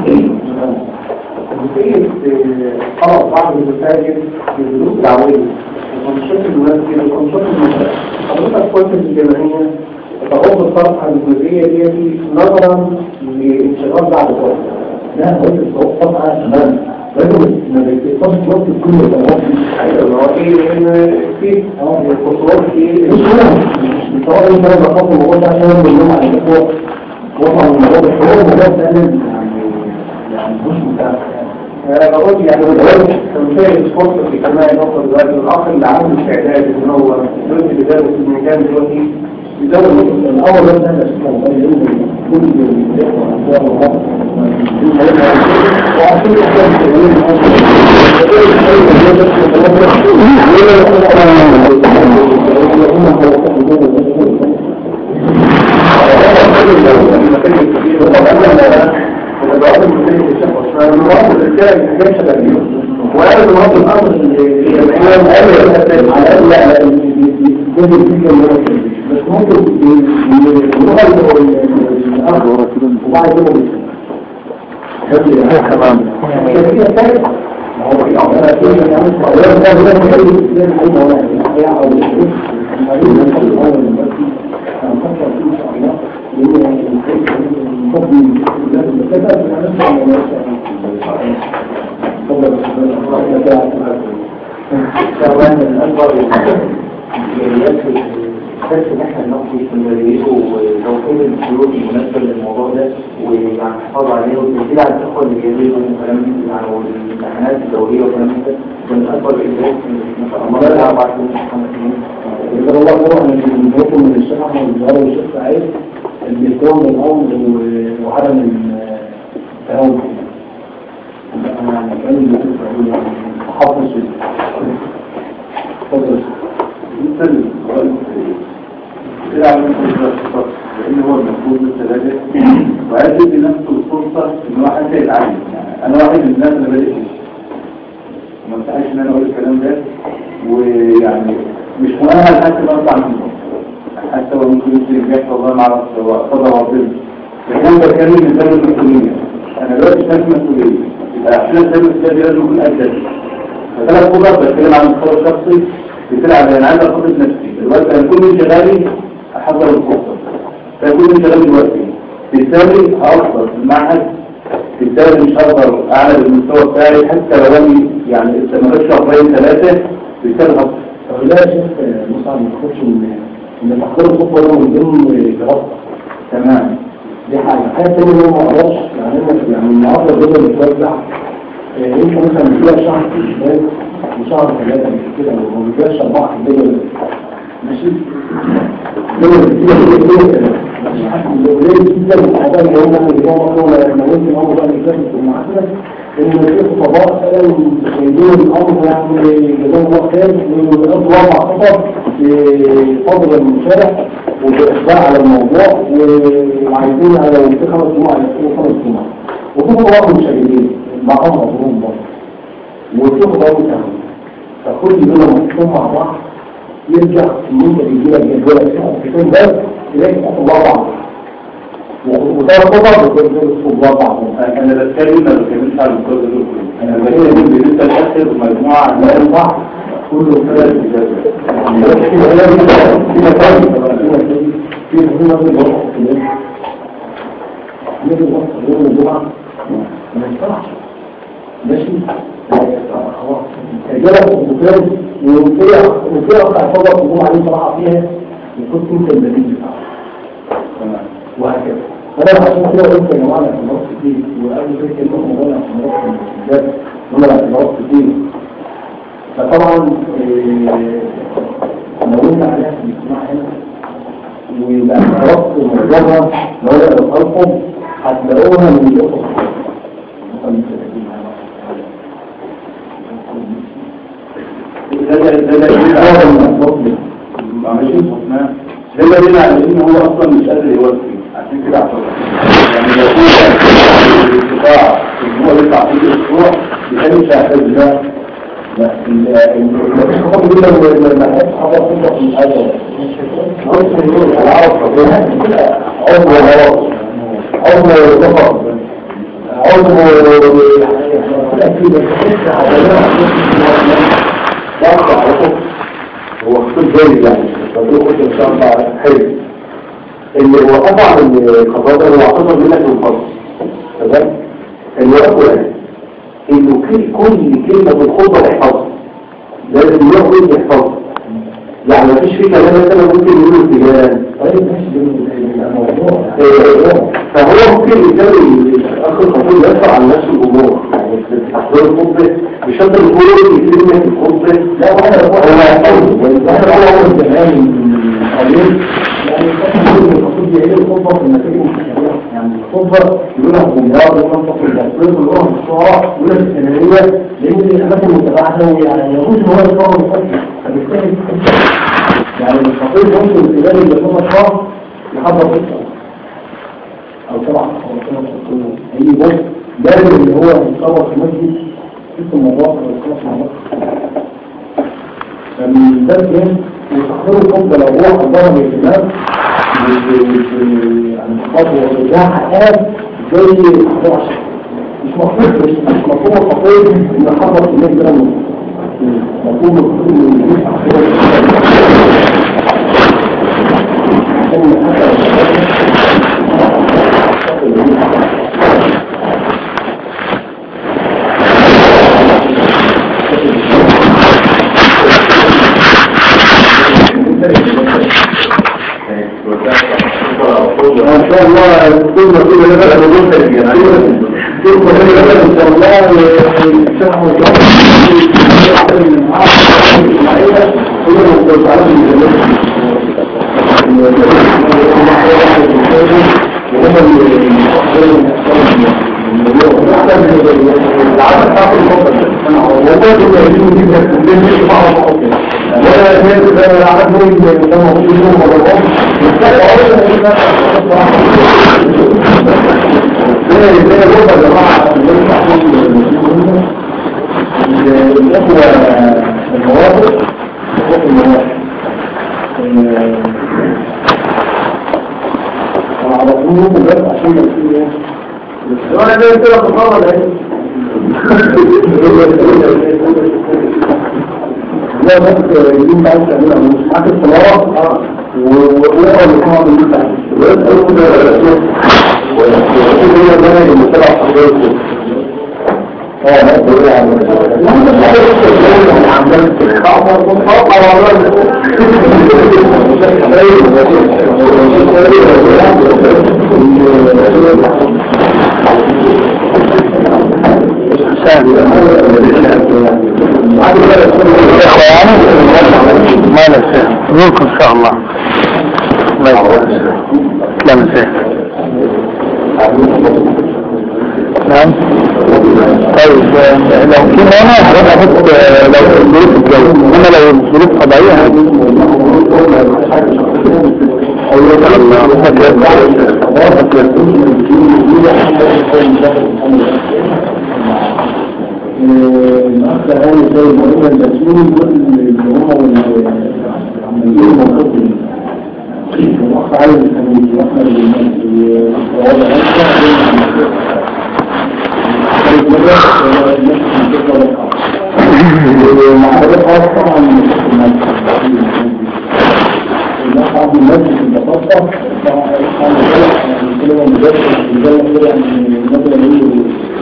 بقية خلق بعض المساجد بظروف دعوية وانشطة المسجد وانشطة المسجد حضرتك قلت في الجمعية تغض الطرف عن الجزئية دي نظرا لانشغال بعض الوقت لا قلت الصوت طبعا تمام لكن ما بيتصلش وقت كل الوقت ايوه ما هو ايه لان في خطوات في مش مهم مش سواء انت لما تخاطب الموضوع ده عشان بنقول على الاخوه وطبعا الموضوع ده هو الموضوع ده يعني يعني مش متاح انا بقول يعني تمثيل فرصة في كمان نقطة دلوقتي الاخ اللي عنده استعداد ان هو يدرس بداية في المكان دلوقتي يزود الاول بس انا اشوفه موبايل يوم كل الاخوه اخوان وهم وعشان وقال الوضع الامر اللي على الاقل لا لا بس ممكن اللغه الاخر وبعد كده تمام كمان الأكبر يكفي بس ان احنا نقضي استمراريته ولو كل الشروط المناسبة للموضوع ده ويعني الحفاظ عليه والتسجيل على الإخوة اللي جايبين وكلام يعني والامتحانات الدولية وكلام كده من أكبر الإنجاز ما شاء الله ده أربع سنين خمس سنين إذا الله طبعا من بيكون من الشيخ أحمد الزهراء والشيخ سعيد اللي يكون الأمر وعدم التهاون يعني كان اللي يقول يعني تحفظ تفضل مثل تلعب مثل الخطط لان هو المفروض الثلاثة وعايز يدي نفسه الفرصة ان هو حتى يتعلم يعني انا واحد من الناس اللي بدأت ما انتعيش ان انا اقول الكلام ده ويعني مش مؤهل حتى ما اطلع منه حتى لو ممكن يصير جاك والله ما اعرف هو قدر ربنا لكن بتكلم من باب المسؤولية انا دلوقتي شايف مسؤولية يبقى عشان اتكلم في ده لازم يكون أجل فثلاث خطط بتكلم عن المستوى الشخصي بتلعب انا عايز اخطط نفسي دلوقتي انا كل انشغالي احضر الخطه فكل انشغالي دلوقتي بالتالي هأفضل في المعهد بالتالي مش هقدر اعلى بالمستوى بتاعي حتى لو انا يعني استمرت شهرين ثلاثه بالتالي هفضل لا يا شيخ مصعب ما تاخدش ان ان تحضير الخطوه ده من ضمن دراسه تمام دي حاجه الحاجه الثانيه ان هو ما اقدرش يعني أنا- يعني النهارده الجزء اللي بتوزع آه، يمكن مثلا بيجيلها شهر في الشباب وشهر ثلاثه مش كده وما بيجيلهاش اربعه في الدنيا ماشي دول بتجيلها كده كده كده ماشي حتى لو قليل جدا الحاجات اللي هم اللي هم هم ممكن هم بقى يتكلموا في المعادله ان في خطباء فعلا جايبين الامر يعني جزاهم الله خير ويقضوا اربع خطب في فضل المشارع وبإخبار على الموضوع وعايزين على في خمس جمعة يكونوا خمس جمعة وفي خطباء مشاهدين معهم مظلوم برضه وفي خطباء متهم فكل دول محطوطين مع بعض يرجع ان انت بيجي لك جدول في بس تلاقي خطباء بعض وده خطب بتقول خطباء بعض انا بتكلم ما بتكلمش على الكود دول كله انا بتكلم بالنسبه لاخر مجموعه لا ينفع كله ثلاث ماشي خلاص جالك الدكتور وفي وفي اقطع صدق تقوم عليه صراحه فيها وكنت انت البديل بتاعه وهكذا فانا عشان كده قلت يا جماعه الاعتبارات كتير وقبل كده كلمه موضوع الاعتبارات بالذات هم الاعتبارات كتير فطبعا لو انت عليها في الاجتماع هنا والاعتبارات معظمها لو انا بسالكم هتلاقوها من الاسس ده ده ده ده معلش ده دليل على ان هو اصلا مش قادر يوفي عشان كده اعتبر يعني لو هو الاستطاع ان هو يطلع في الاسبوع يخلي مش هيحتاج ده لا الخطاب دي لو ما لقيتش حاجه تنطق من حاجه العرب عضو غلط عضو ظفر عضو هو خطوط جيد يعني فدول خطوط ان شاء الله حلو اللي هو طبعا الخطوات اللي هو اعتذر منك من فضل تمام اللي هو أقول انه كل كل كلمه في الخطبه يحفظها لازم ياخد يحفظها يعني مفيش في كلام مثلا ممكن يقوله اتجاه فهو ممكن يسوي اخر الخطوب يدفع عن نفس الامور يعني في تحضير الخطبه مش شرط يقول يكلمنا في الخطبه لا وانا هو يحفظه وانا اول زمان قليل يعني كان المفروض يعيد الخطبه في النتائج المستقبليه يعني الخطبه يقول لك بمجرد وينطق الدكتور كلهم الصوره يقول لك السيناريه لان الاماكن متباعده يعني يجوز ان هو يصور مفكر فبالتالي يعني الخطيب ممكن خلال اللي هو شهر يحضر قصه او سبع او ثمان اي بص لازم ان هو يتصور في مسجد ست مرات او خمس مرات فالبدء وتحضير القبة لو هو حضرها باهتمام يعني خطوة وإذاعة حقات زي تحضير عشان مش مفروض مش مش مفهوم الخطيب إن حضر كمية كده من مفهوم الخطيب إن يجيب ما شاء الله كل ما كل ما بقى موجود في الجنة كل ما كل ما بقى ان شاء الله الشرح الإخوة المواقف الإخوة المواقف على طول بس عشان يكون ايه لو انا جاي كده خطوه ده لا بس يجيب بعد تعملها مش معاك الصلاه اه وقرا القران اللي انت ويسالوا ده ويقول هي ده المتابعه حضرتك اه لا تقول على لما تحضر عمال تخاطر وتخاطر ما نسيه نوركم ان شاء الله الله يسلمك لا نسيه نعم طيب آه، لو في مانع هروح احط آه، لو ظروف الجو انما لو ظروف طبيعية الأخ هاني زي ما قلنا المسؤول دول اللي هم العمليين الموجودين الأخ علي الخميس وأحمد المسؤول ووضع ومعرفة خاصة طبعا الناس عبد المسجد البساطة طبعا كلمة مجرد مجرد كده يعني مثلا يقولوا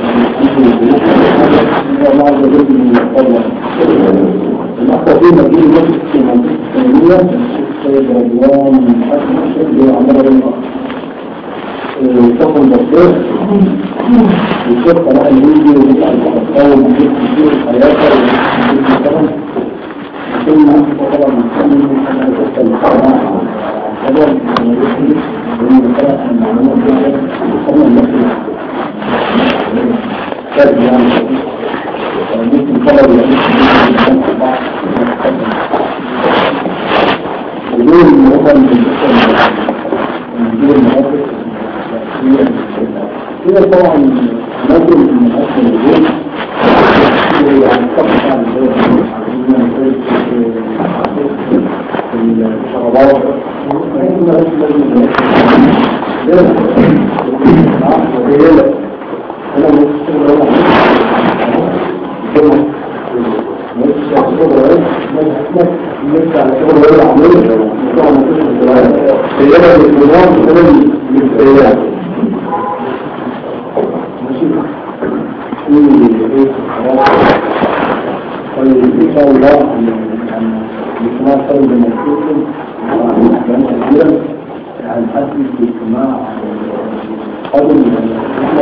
الله عز وجل من الفضل الأخوة في مدينة المسجد في منطقة الثانية السيد رضوان حسن الشيخ عمر بن الشيخ الدكتور الشيخ صلاح الهندي وبتاع التقوى ومحيط كتير الحياة ومحيط ثم طبعا نحن نحن طبعا ممكن طلب بدون مثلا بدون المواقف هي طبعا نظر من أصل الوجود يعني طبعا الشرابات إن شاء الله يعني الاجتماع خير بمسؤول وأحيانا كثيرا عن حسب الاجتماع قبل احنا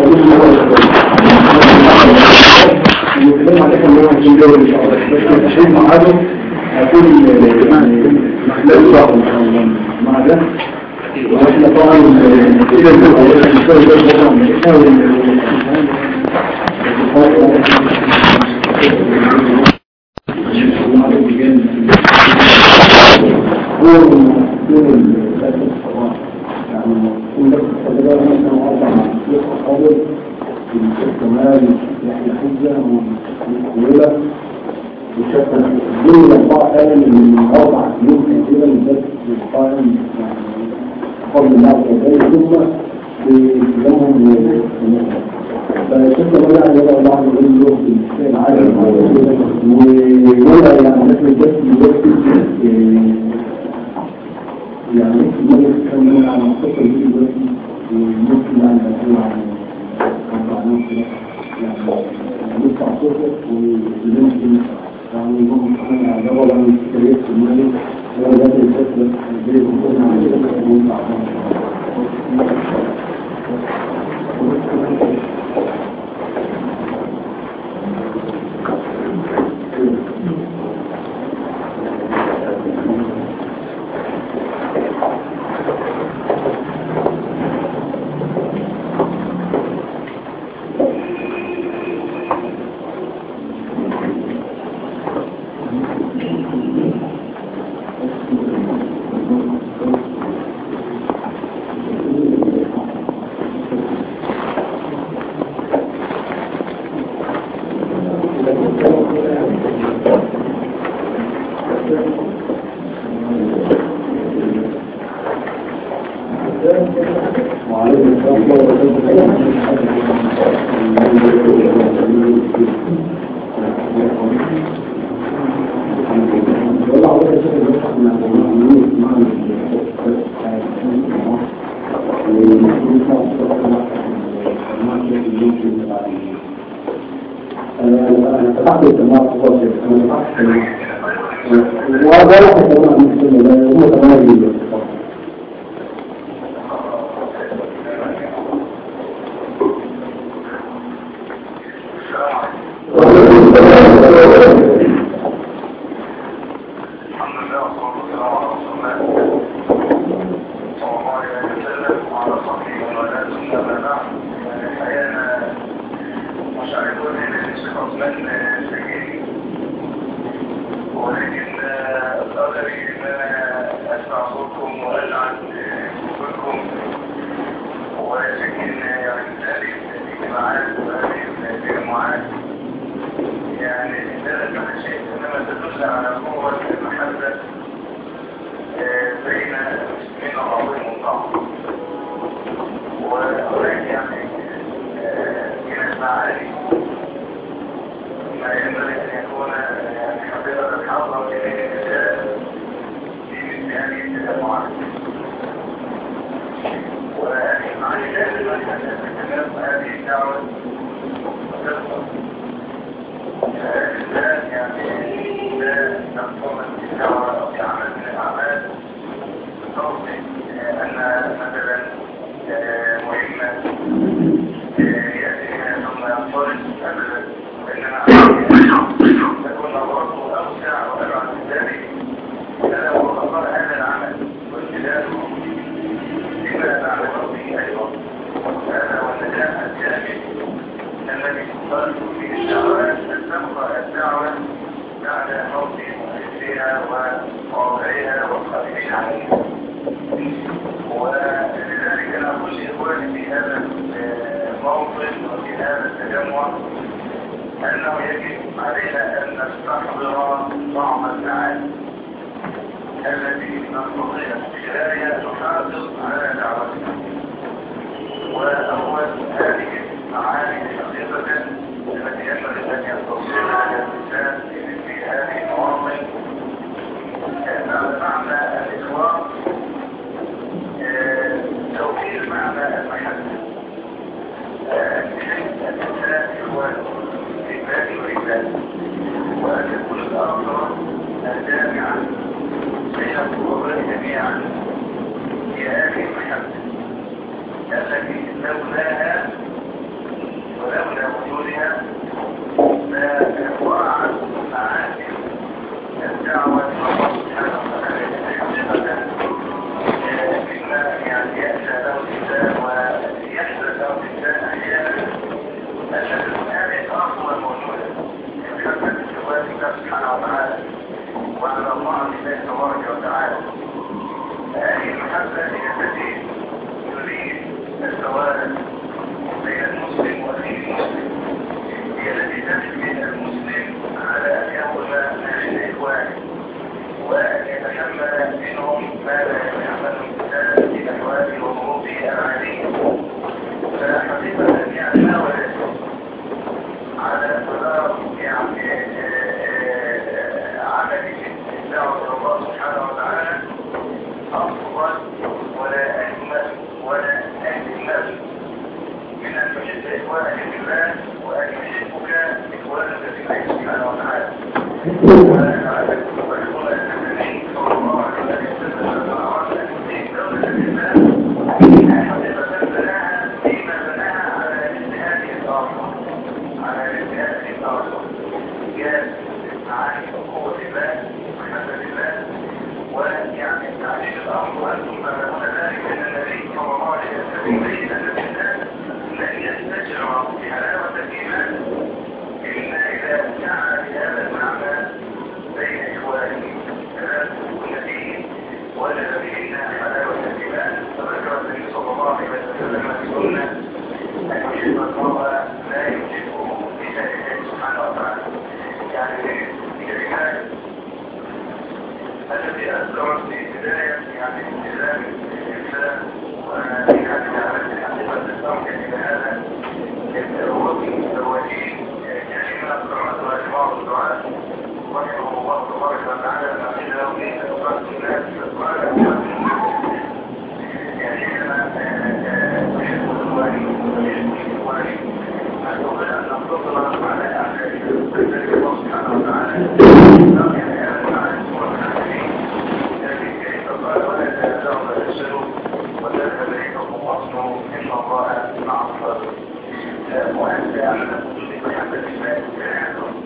نتكلم عليك ان هو في الجو ان شاء الله بس التشريف مع هذا هيكون خلال شهر ان شاء الله مع ده واحنا طبعا كده دول الأربعة فعلا من أربع سنين تقريبا بس القائم فضل الله عز وجل ثم بإسلامهم للمسلم فشفنا بقى يعني يضع الله عز وجل له في الشيء العالم ويوضع يعني مثل الجسد دلوقتي يعني الملك كان يقول على مختصر دي دلوقتي وممكن يعني يقول عن أربع ناس كده يعني يدفع صوته ويمكن يعني يكون سبحانه على وضع من الكريات في المالك هو ذات الفترة الجريد مختصر عن الفترة ويدفع الاجتماعات وهذه التجمعات يعني دلت على شيء انما تدل على قوة المحبة آه، بين المسلمين وبعضهم البعض وهناك يعني آه، من المعاني ما ينبغي ان يكون يعني حقيقة الحاضر في بين الرجال في مثل هذه التجمعات ومع ذلك تتكلم هذه الدعوة وتبقى الإنسان يعني لا تقوم بالدعوة أو بعمل من الأعمال بصوت أن مثلا مهمة يأتي منها ثم ينطلق أبدا وإنما تكون نظرته أوسع وأبعد من ذلك هذا هو خطر هذا العمل واجتهاده لما بعد به أيضا هذا هو النجاح الكامل الذي تطالب فيه الدعوات أن تبقى الدعوة بعد موت مؤسسها ومواضعها والقائمين عليها ولذلك نقول لإخواني في هذا الموطن وفي هذا التجمع أنه يجب علينا أن نستحضر طعم السعادة التي نستطيع من خلالها نحافظ على دعوتنا وأول هذه المعاني حقيقة التي ينبغي أن يستطيعها الإنسان في مثل هذه المواطن معنى الإخوان توكيل معنى المحبة بحيث الإنسان إخوانه في بالي وإبادة وأن يكون الآخر الجامعة بين القرآن جميعا هي هذه المحبة التي لولاها ولولا وجودها ما وقعت معاني الدعوة الله سبحانه وتعالى حقيقة مما يعني يأتى له الإنسان ويحدث له الإنسان أحيانا أن هذه الأصل موجودة بحسب الجواب الله سبحانه وتعالى وعلى الله بالله تبارك وتعالى هذه المحبة هي التي تريد التوازن بين المسلم واخيه المسلم هي التي تحمل المسلم على ان ياخذ من اخوانه وان يتحمل منهم ما لا يتحمل الانسان في احواله وظروفه العاديه فحقيقه يعني ما وجدت على مدار يعني عمل الدعوه الى الله سبحانه وتعالى افضل ولا اجمل ولا اجمل من أن تحب إخوانك في الله وأن يحبك إخوانك في الله سبحانه وتعالى وأنا أعلم وأقول أن النبي صلى الله عليه وسلم أراد أن يؤتي دولة الإسلام حقيقة بناها فيما بناها على مثل هذه الأرض على مثل هذه الأرض جاء معاني قوة الله ومحبة الله ويعني تعليم الأمر وأنتم تفهمون ذلك أن النبي صلى الله عليه وسلم بين أن الإنسان لن يستشعر بحلاوة الإيمان إلا إذا جعل بهذا المعنى بين إخوانه ثلاث النبي وجد بهن حلاوة الإيمان فذكر النبي صلى الله عليه وسلم في سنة أن يحب المرء لا يحبه إلا لله سبحانه وتعالى يعني في الإيمان الذي أذكر في بداية يعني التزام الإنسان وفي هذه العمل الحقيقة تستمع إلى هذا الوجه الوجيه يعني من القرآن وأجماع الدعاء رحمه الله تبارك وتعالى ما قيل له إيه تقرأت الناس القرآن يعني كما تحب الوالي ويحب الوالي أتوقع أن ننتظر على أعمال الله سبحانه وتعالى يعني هذا المعنى لكن كيف قال ولا تنازعوا فتفشلوا وتذهب ريحكم واصنعوا ان الله مع الصابرين وانت اعلم بمحبه الله كلامكم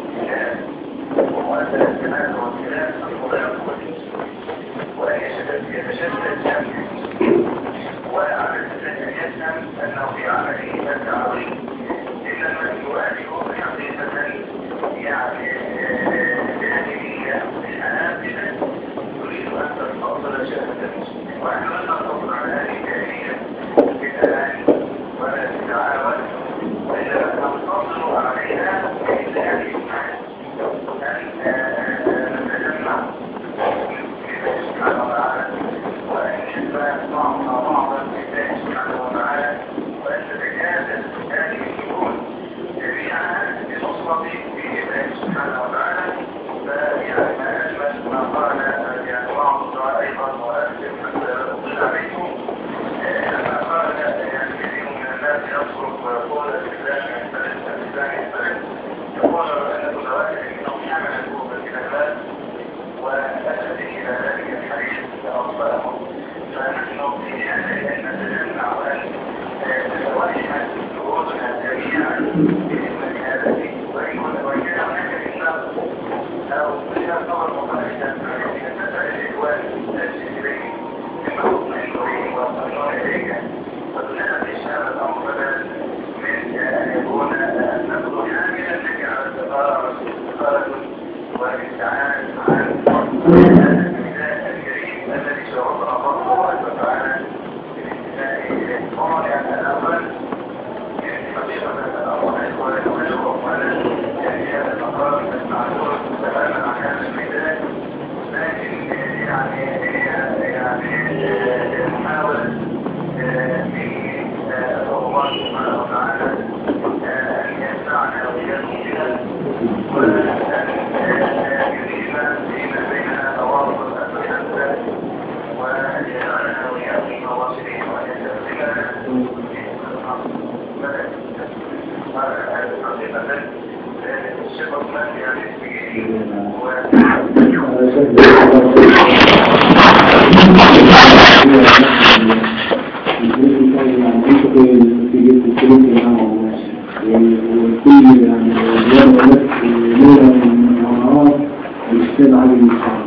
وانت الكلام والكلام الخلاف وان يتشدد جمعه وعلى الانسان ان يفهم انه في عمله اجر عظيم انما يواجه حقيقه يعني جاهليه حنابله تريد أن تستأصل شهادة المسلمين ونحن لا نقصر على هذه الجاهلية بالأمان ولا بالتعاون الكريم الذي شرفنا الله سبحانه وتعالى بالانتماء طبعا يعني الأول يعني حقيقة الأمر إخواني وأخوانا يعني هذا المقام المعلوم تماما عن هذا الميدان لكن يعني يعني محاولة من الله سبحانه وتعالى أن يسمعنا وإياكم بها وأن يريد فيما بيننا تواصل الأسئلة وأن يجعلنا وإياكم واصلين وأن يستخدمنا حقيقة الشيخ عثمان يعني وكل يعني زيادة نفس ليلة من النهارات الاستاذ علي المصطفى